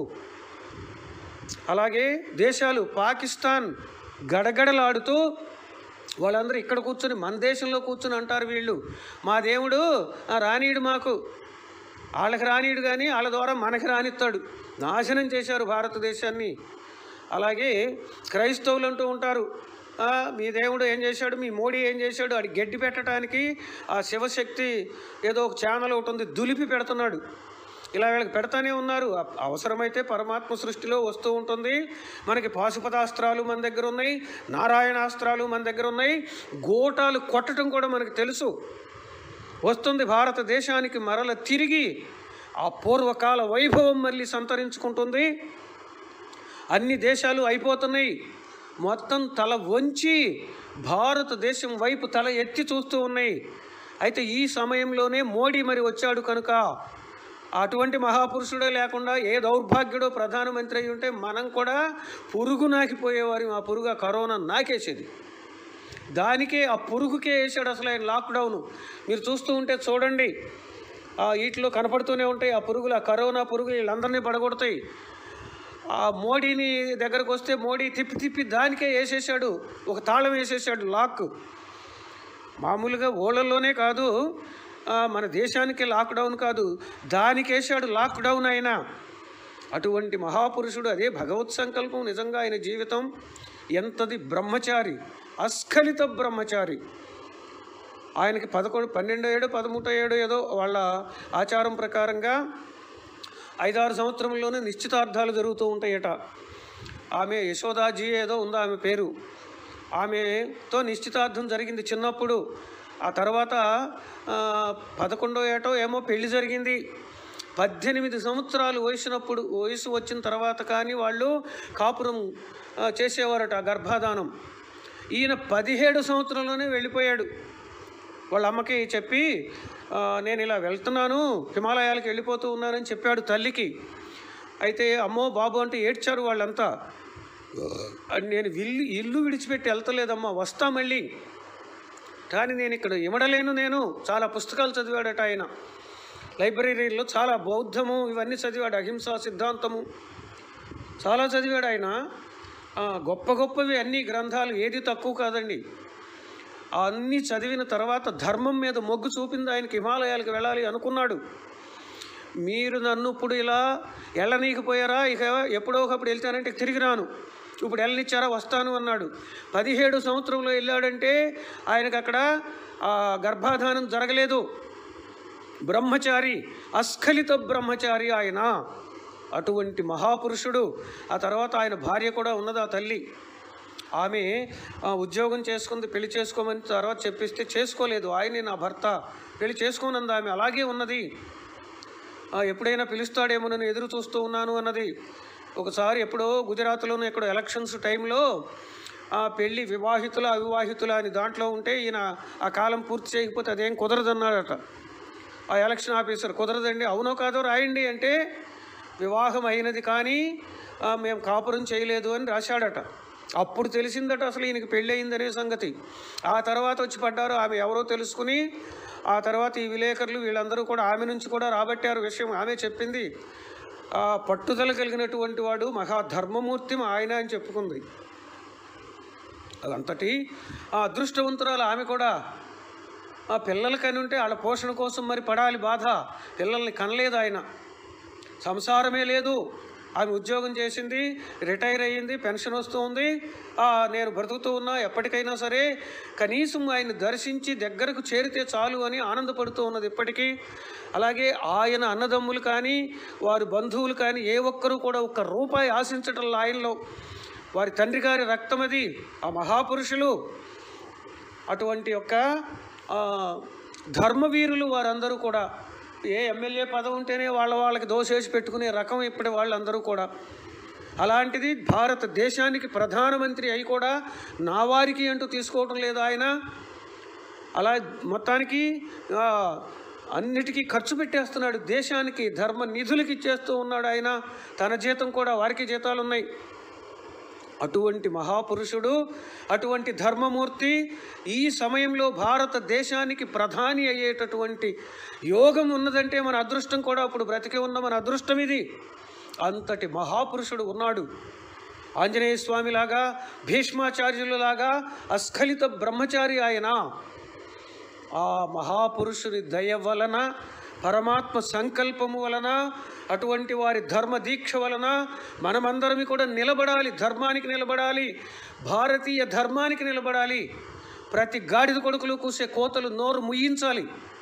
అలాగే దేశాలు పాకిస్తాన్ గడగడలాడుతూ వాళ్ళందరూ ఇక్కడ కూర్చొని మన దేశంలో కూర్చొని అంటారు వీళ్ళు మా దేవుడు ఆ రానీయుడు మాకు వాళ్ళకి రానీయుడు కానీ వాళ్ళ ద్వారా మనకి రానిస్తాడు నాశనం చేశారు భారతదేశాన్ని అలాగే క్రైస్తవులు అంటూ ఉంటారు "ఆ, మీ దేవుడు ఏం చేశాడు మీ మోడీ ఏం చేశాడు అది గడ్డి పెట్టడానికి ఆ శివశక్తి ఏదో ఒక ఛానల్ ఒకటి ఉంది దులిపి పెడుతున్నాడు ఇలా వీళ్ళకి పెడతానే ఉన్నారు అ- అవసరమైతే పరమాత్మ సృష్టిలో వస్తూ ఉంటుంది మనకి పాశుపతాస్త్రాలు మన దగ్గర ఉన్నాయి నారాయణాస్త్రాలు మన దగ్గర ఉన్నాయి గోటాలు కొట్టడం కూడా మనకు తెలుసు వస్తుంది భారతదేశానికి మరల తిరిగి ఆ పూర్వకాల వైభవం మళ్ళీ సంతరించుకుంటుంది అన్ని దేశాలు అయిపోతున్నాయి మొత్తం తల వంచి భారతదేశం వైపు తల ఎత్తి చూస్తూ ఉన్నాయి అయితే ఈ సమయంలోనే మోడీ మరి వచ్చాడు కనుక అటువంటి మహాపురుషుడే లేకుండా ఏ దౌర్భాగ్యుడో ప్రధానమంత్రి అయి ఉంటే మనం కూడా పురుగు నాకిపోయేవారు ఆ పురుగు ఆ కరోనా నాకేసేది దానికే ఆ పురుగుకే వేసాడు అసలు ఆయన లాక్డౌన్ మీరు చూస్తూ ఉంటే చూడండి ఆ వీటిలో కనపడుతూనే ఉంటాయి ఆ పురుగులు ఆ కరోనా పురుగులు వీళ్ళందరినీ పడగొడతాయి ఆ మోడీని దగ్గరకు వస్తే మోడీ తిప్పి తిప్పి దానికే వేసేసాడు ఒక తాళం వేసేసాడు లాక్ మామూలుగా ఓళ్ళల్లోనే కాదు ఆ, మన దేశానికి లాక్డౌన్ కాదు దానికి వేసాడు లాక్డౌన్ అయినా అటువంటి మహాపురుషుడు అదే భగవత్ సంకల్పం నిజంగా ఆయన జీవితం ఎంతది బ్రహ్మచారి అస్ఖలిత బ్రహ్మచారి ఆయనకి పదకొండు పన్నెండో ఏడు పదమూడో ఏడు ఏదో వాళ్ళ ఆచారం ప్రకారంగా ఐదారు సంవత్సరంలోనే నిశ్చితార్థాలు జరుగుతూ ఉంటాయట ఆమె యశోదాజీ ఏదో ఉందో ఆమె పేరు ఆమెతో నిశ్చితార్థం జరిగింది చిన్నప్పుడు ఆ తర్వాత ఆ, పదకొండో ఏటో ఏమో పెళ్లి జరిగింది పద్దెనిమిది సంవత్సరాలు వయసునప్పుడు వయసు వచ్చిన తర్వాత కానీ వాళ్ళు కాపురం ఆ, చేసేవారట ఆ గర్భాధానం ఈయన పదిహేడు సంవత్సరంలోనే వెళ్ళిపోయాడు వాళ్ళ అమ్మకి చెప్పి "ఆ, నేను ఇలా వెళ్తున్నాను హిమాలయాలకు వెళ్ళిపోతూ ఉన్నానని చెప్పాడు తల్లికి అయితే అమ్మో బాబు అంటే ఏడ్చారు వాళ్ళంతా "అది నేను ఇల్లు ఇల్లు విడిచిపెట్టి వెళ్తలేదమ్మా వస్తా మళ్ళీ కానీ నేను ఇక్కడ ఇమడలేను నేను చాలా పుస్తకాలు చదివాడట ఆయన లైబ్రరీలో చాలా బౌద్ధము ఇవన్నీ చదివాడు అహింసా సిద్ధాంతము చాలా చదివాడు ఆయన ఆ, గొప్ప గొప్పవి అన్ని గ్రంథాలు ఏది తక్కువ కాదండి ఆ అన్నీ చదివిన తర్వాత ధర్మం మీద మొగ్గు చూపింది ఆయనకి హిమాలయాలకు వెళ్ళాలి అనుకున్నాడు మీరు నన్ను ఇప్పుడు ఇలా వెళ్ళనీకపోయారా ఇక ఎప్పుడో ఒకప్పుడు వెళ్తానంటే తిరిగి రాను ఇప్పుడు వెళ్ళనిచ్చారా వస్తాను అన్నాడు పదిహేడు సంవత్సరంలో వెళ్ళాడంటే ఆయనకు అక్కడ ఆ, గర్భాధానం జరగలేదు బ్రహ్మచారి అస్ఖలిత బ్రహ్మచారి ఆయన అటువంటి మహాపురుషుడు ఆ తర్వాత ఆయన భార్య కూడా ఉన్నది ఆ తల్లి ఆమె ఆ, ఉద్యోగం చేసుకుంది పెళ్లి చేసుకోమని తర్వాత చెప్పిస్తే చేసుకోలేదు ఆయనే నా భర్త పెళ్లి చేసుకోనంది ఆమె అలాగే ఉన్నది ఆ, ఎప్పుడైనా పిలుస్తాడేమోనని ఎదురు చూస్తూ ఉన్నాను అన్నది ఒకసారి ఎప్పుడో గుజరాత్లోనూ ఎక్కడో ఎలక్షన్స్ టైంలో ఆ పెళ్ళి వివాహితుల అవివాహితుల అని దాంట్లో ఉంటే ఈయన ఆ కాలం పూర్తి చేయకపోతే అదేం కుదరదన్నాడట ఆ ఎలక్షన్ ఆఫీసర్ కుదరదండి అవునో కాదో రాయండి అంటే వివాహం అయినది కానీ ఆ, మేము కాపురం చేయలేదు అని రాశాడట అప్పుడు తెలిసిందట అసలు ఈయనకి పెళ్ళి అయిందనే సంగతి ఆ తర్వాత వచ్చి పడ్డారు ఆమె ఎవరో తెలుసుకుని ఆ తర్వాత ఈ విలేకరులు వీళ్ళందరూ కూడా ఆమె నుంచి కూడా రాబట్టారు విషయం ఆమె చెప్పింది ఆ పట్టుదల కలిగినటువంటి వాడు మహాధర్మమూర్తి ఆయన అని చెప్పుకుంది అదంతటి ఆ అదృష్టవంతురాలు ఆమె కూడా ఆ పిల్లలు కని ఉంటే వాళ్ళ పోషణ కోసం మరి పడాలి బాధ పిల్లల్ని కనలేదు ఆయన సంసారమే లేదు ఆమె ఉద్యోగం చేసింది రిటైర్ అయ్యింది పెన్షన్ వస్తుంది ఆ, నేను బ్రతుకుతూ ఉన్నా ఎప్పటికైనా సరే కనీసం ఆయన దర్శించి దగ్గరకు చేరితే చాలు అని ఆనందపడుతూ ఉన్నది ఇప్పటికీ అలాగే ఆయన అన్నదమ్ములు కానీ వారి బంధువులు కానీ ఏ ఒక్కరూ కూడా ఒక్క రూపాయి ఆశించటం ఆయనలో వారి తండ్రి గారి రక్తమది ఆ మహాపురుషులు అటువంటి యొక్క ఆ, ధర్మవీరులు వారందరూ కూడా ఏ ఎమ్మెల్యే పదవి ఉంటేనే వాళ్ళ వాళ్ళకి దోషేసి పెట్టుకునే రకం ఇప్పటి వాళ్ళందరూ కూడా అలాంటిది భారతదేశానికి ప్రధానమంత్రి అయి కూడా నా వారికి అంటూ తీసుకోవటం లేదు ఆయన అలా మొత్తానికి ఆ, అన్నిటికీ ఖర్చు పెట్టేస్తున్నాడు దేశానికి ధర్మ నిధులకి ఇచ్చేస్తూ ఉన్నాడు ఆయన తన జీతం కూడా వారికి జీతాలు ఉన్నాయి అటువంటి మహాపురుషుడు అటువంటి ధర్మమూర్తి ఈ సమయంలో భారతదేశానికి ప్రధాని అయ్యేటటువంటి యోగం ఉన్నదంటే మన అదృష్టం కూడా అప్పుడు బ్రతికి ఉన్న మన అదృష్టం ఇది అంతటి మహాపురుషుడు ఉన్నాడు ఆంజనేయ స్వామిలాగా భీష్మాచార్యులలాగా అస్ఖలిత బ్రహ్మచారి ఆయన ఆ మహాపురుషుని దయ వలన పరమాత్మ సంకల్పము వలన అటువంటి వారి ధర్మ దీక్ష వలన మనమందరం కూడా నిలబడాలి ధర్మానికి నిలబడాలి భారతీయ ధర్మానికి నిలబడాలి ప్రతి గాడిద కొడుకులు కూసే కోతలు నోరు ముయ్యించాలి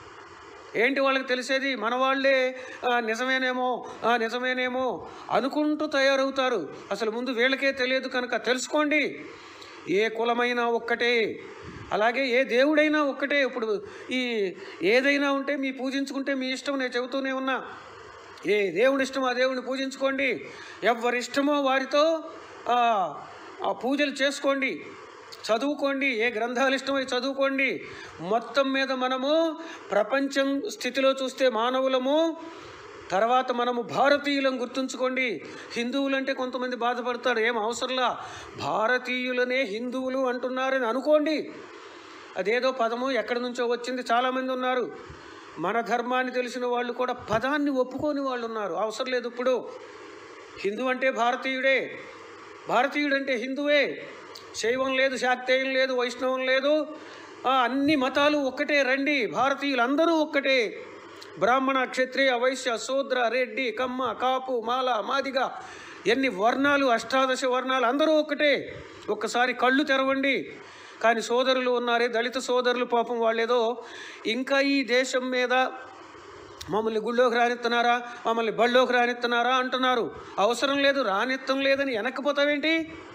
ఏంటి వాళ్ళకి తెలిసేది మన వాళ్ళే "ఆ, నిజమేనేమో ఆ, నిజమేనేమో అనుకుంటూ తయారవుతారు అసలు ముందు వీళ్ళకే తెలియదు కనుక తెలుసుకోండి ఏ కులమైనా ఒక్కటే అలాగే ఏ దేవుడైనా ఒక్కటే ఇప్పుడు ఈ ఏదైనా ఉంటే మీ పూజించుకుంటే మీ ఇష్టం నేను చెబుతూనే ఉన్నా ఏ దేవుడి ఇష్టం ఆ దేవుడిని పూజించుకోండి ఎవరి ఇష్టమో వారితో ఆ, ఆ పూజలు చేసుకోండి చదువుకోండి ఏ గ్రంథాలు ఇష్టమై చదువుకోండి మొత్తం మీద మనము ప్రపంచం స్థితిలో చూస్తే మానవులము తర్వాత మనము భారతీయులం గుర్తుంచుకోండి హిందువులంటే కొంతమంది బాధపడతారు ఏం అవసరంలా భారతీయులనే హిందువులు అంటున్నారని అనుకోండి అదేదో పదము ఎక్కడి నుంచో వచ్చింది చాలామంది ఉన్నారు మన ధర్మాన్ని తెలిసిన వాళ్ళు కూడా పదాన్ని ఒప్పుకోని వాళ్ళు ఉన్నారు అవసరం లేదు ఇప్పుడు హిందూ అంటే భారతీయుడే భారతీయుడంటే హిందువే శైవం లేదు శాక్తేయం లేదు వైష్ణవం లేదు ఆ, అన్ని మతాలు ఒక్కటే రండి భారతీయులందరూ ఒక్కటే బ్రాహ్మణ క్షత్రియ వైశ్య శూద్ర రెడ్డి కమ్మ కాపు మాల మాదిగ ఎన్ని వర్ణాలు అష్టాదశ వర్ణాలు అందరూ ఒక్కటే ఒక్కసారి కళ్ళు తెరవండి కానీ సోదరులు ఉన్నారే దళిత సోదరులు పాపం వాళ్ళేదో ఇంకా ఈ దేశం మీద మమ్మల్ని గుళ్ళోకి రానిస్తున్నారా మమ్మల్ని బళ్ళోకి రానిస్తున్నారా అంటున్నారు అవసరం లేదు రానిత్తం లేదని వెనక్కిపోతావేంటి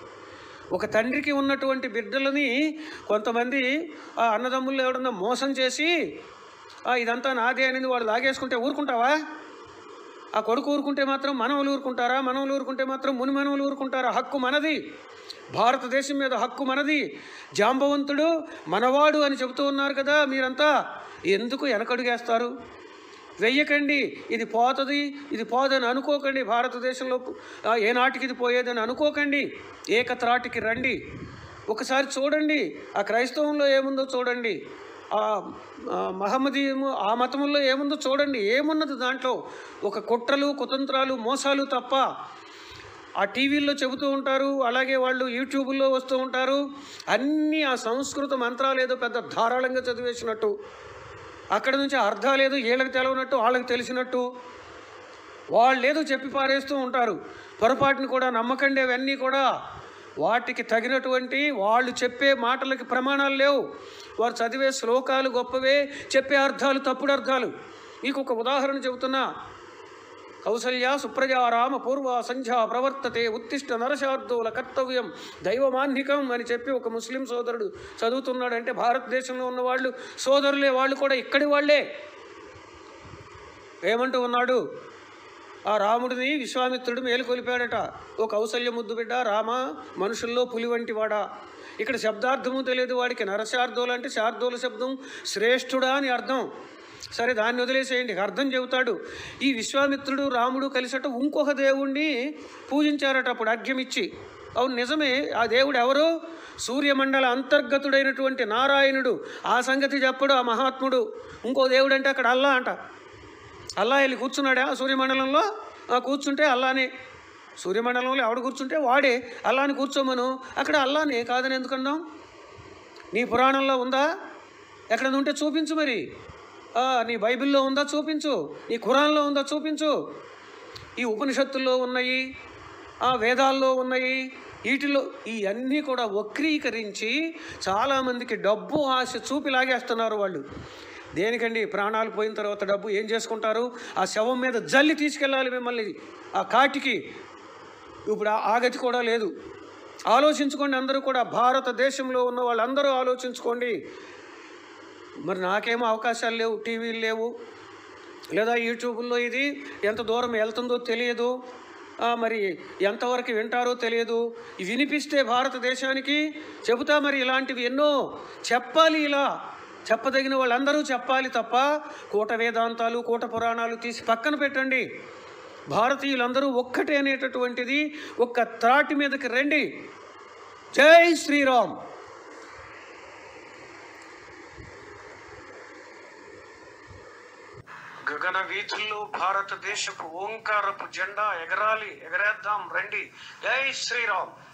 ఒక తండ్రికి ఉన్నటువంటి బిడ్డలని కొంతమంది ఆ అన్నదమ్ములు ఎవడన్నా మోసం చేసి "ఆ, ఇదంతా నాదే అనేది వాడు లాగేసుకుంటే ఊరుకుంటావా ఆ కొడుకు ఊరుకుంటే మాత్రం మనవలు ఊరుకుంటారా మనవలు ఊరుకుంటే మాత్రం ముని మనవలు ఊరుకుంటారా హక్కు మనది భారతదేశం మీద హక్కు మనది జాంబవంతుడు మనవాడు అని చెబుతూ ఉన్నారు కదా మీరంతా ఎందుకు వెనకడుగేస్తారు వెయ్యకండి ఇది పోతుంది ఇది పోదని అనుకోకండి భారతదేశంలో ఆ, ఏనాటికి ఇది పోయేదని అనుకోకండి ఏకత్రాటికి రండి ఒకసారి చూడండి ఆ క్రైస్తవంలో ఏముందో చూడండి ఆ ఆ మహమ్మదీయము ఆ మతముల్లో ఏముందో చూడండి ఏమున్నది దాంట్లో ఒక కుట్రలు కుతంత్రాలు మోసాలు తప్ప ఆ టీవీల్లో చెబుతూ ఉంటారు అలాగే వాళ్ళు యూట్యూబ్లో వస్తూ ఉంటారు అన్నీ ఆ సంస్కృత మంత్రాలు ఏదో పెద్ద ధారాళంగా చదివేసినట్టు అక్కడ నుంచి అర్థాలు ఏదో వీళ్ళకి తెలవనట్టు వాళ్ళకి తెలిసినట్టు వాళ్ళు ఏదో చెప్పి పారేస్తూ ఉంటారు పొరపాటుని కూడా నమ్మకండి అవన్నీ కూడా వాటికి తగినటువంటి వాళ్ళు చెప్పే మాటలకి ప్రమాణాలు లేవు వారు చదివే శ్లోకాలు గొప్పవే చెప్పే అర్థాలు తప్పుడు అర్థాలు మీకు ఒక ఉదాహరణ చెబుతున్నా కౌసల్య సుప్రజా రామ పూర్వ సంధ్యా ప్రవర్తతే ఉత్తిష్ట నరశార్దూల కర్తవ్యం దైవమాన్నికం అని చెప్పి ఒక ముస్లిం సోదరుడు చదువుతున్నాడంటే భారతదేశంలో ఉన్న వాళ్ళు సోదరులే వాళ్ళు కూడా ఇక్కడి వాళ్ళే ఏమంటూ ఉన్నాడు ఆ రాముడిని విశ్వామిత్రుడు మేలుకొలిపాడట ఓ కౌసల్య ముద్దు బిడ్డ రామ మనుషుల్లో పులి వంటి వాడా ఇక్కడ శబ్దార్థము తెలియదు వాడికి నరశార్దోలు అంటే శార్దోల శబ్దం శ్రేష్ఠుడా అని అర్థం సరే దాన్ని వదిలేసేయండి అర్థం చెబుతాడు ఈ విశ్వామిత్రుడు రాముడు కలిసట ఇంకొక దేవుణ్ణి పూజించారట అప్పుడు అర్ఘ్యమిచ్చి అవును నిజమే ఆ దేవుడు ఎవరు సూర్యమండల అంతర్గతుడైనటువంటి నారాయణుడు ఆ సంగతి చెప్పడు ఆ మహాత్ముడు ఇంకో దేవుడు అంటే అక్కడ అల్లా అంట అల్లా వెళ్ళి కూర్చున్నాడా సూర్యమండలంలో ఆ కూర్చుంటే అల్లానే సూర్యమండలంలో ఎవడు కూర్చుంటే వాడే అల్లాని కూర్చోమను అక్కడ అల్లానే కాదని ఎందుకన్నాం నీ పురాణంలో ఉందా ఎక్కడ ఉంటే చూపించు మరి ఆ, నీ బైబిల్లో ఉందా చూపించు నీ ఖురాన్లో ఉందా చూపించు ఈ ఉపనిషత్తుల్లో ఉన్నాయి ఆ వేదాల్లో ఉన్నాయి వీటిలో ఈ అన్నీ కూడా వక్రీకరించి చాలామందికి డబ్బు ఆశ చూపి లాగేస్తున్నారు వాళ్ళు దేనికండి ప్రాణాలు పోయిన తర్వాత డబ్బు ఏం చేసుకుంటారు ఆ శవం మీద జల్లి తీసుకెళ్ళాలి మిమ్మల్ని ఆ కాటికి ఇప్పుడు ఆ- ఆ గతి కూడా లేదు ఆలోచించుకోండి అందరూ కూడా భారతదేశంలో ఉన్న వాళ్ళందరూ ఆలోచించుకోండి మరి నాకేమో అవకాశాలు లేవు టీవీలు లేవు లేదా యూట్యూబ్లో ఇది ఎంత దూరం వెళ్తుందో తెలియదు ఆ, మరి ఎంతవరకు వింటారో తెలియదు ఇవి వినిపిస్తే భారతదేశానికి చెబుతా మరి ఇలాంటివి ఎన్నో చెప్పాలి ఇలా చెప్పదగిన వాళ్ళందరూ చెప్పాలి తప్ప కూట వేదాంతాలు కూట పురాణాలు తీసి పక్కన పెట్టండి భారతీయులందరూ ఒక్కటే అనేటటువంటిది ఒక్క త్రాటి మీదకి రండి జై శ్రీరామ్ గగన వీధుల్లో భారతదేశపు ఓంకారపు జెండా ఎగరాలి ఎగరేద్దాం రండి జై శ్రీరామ్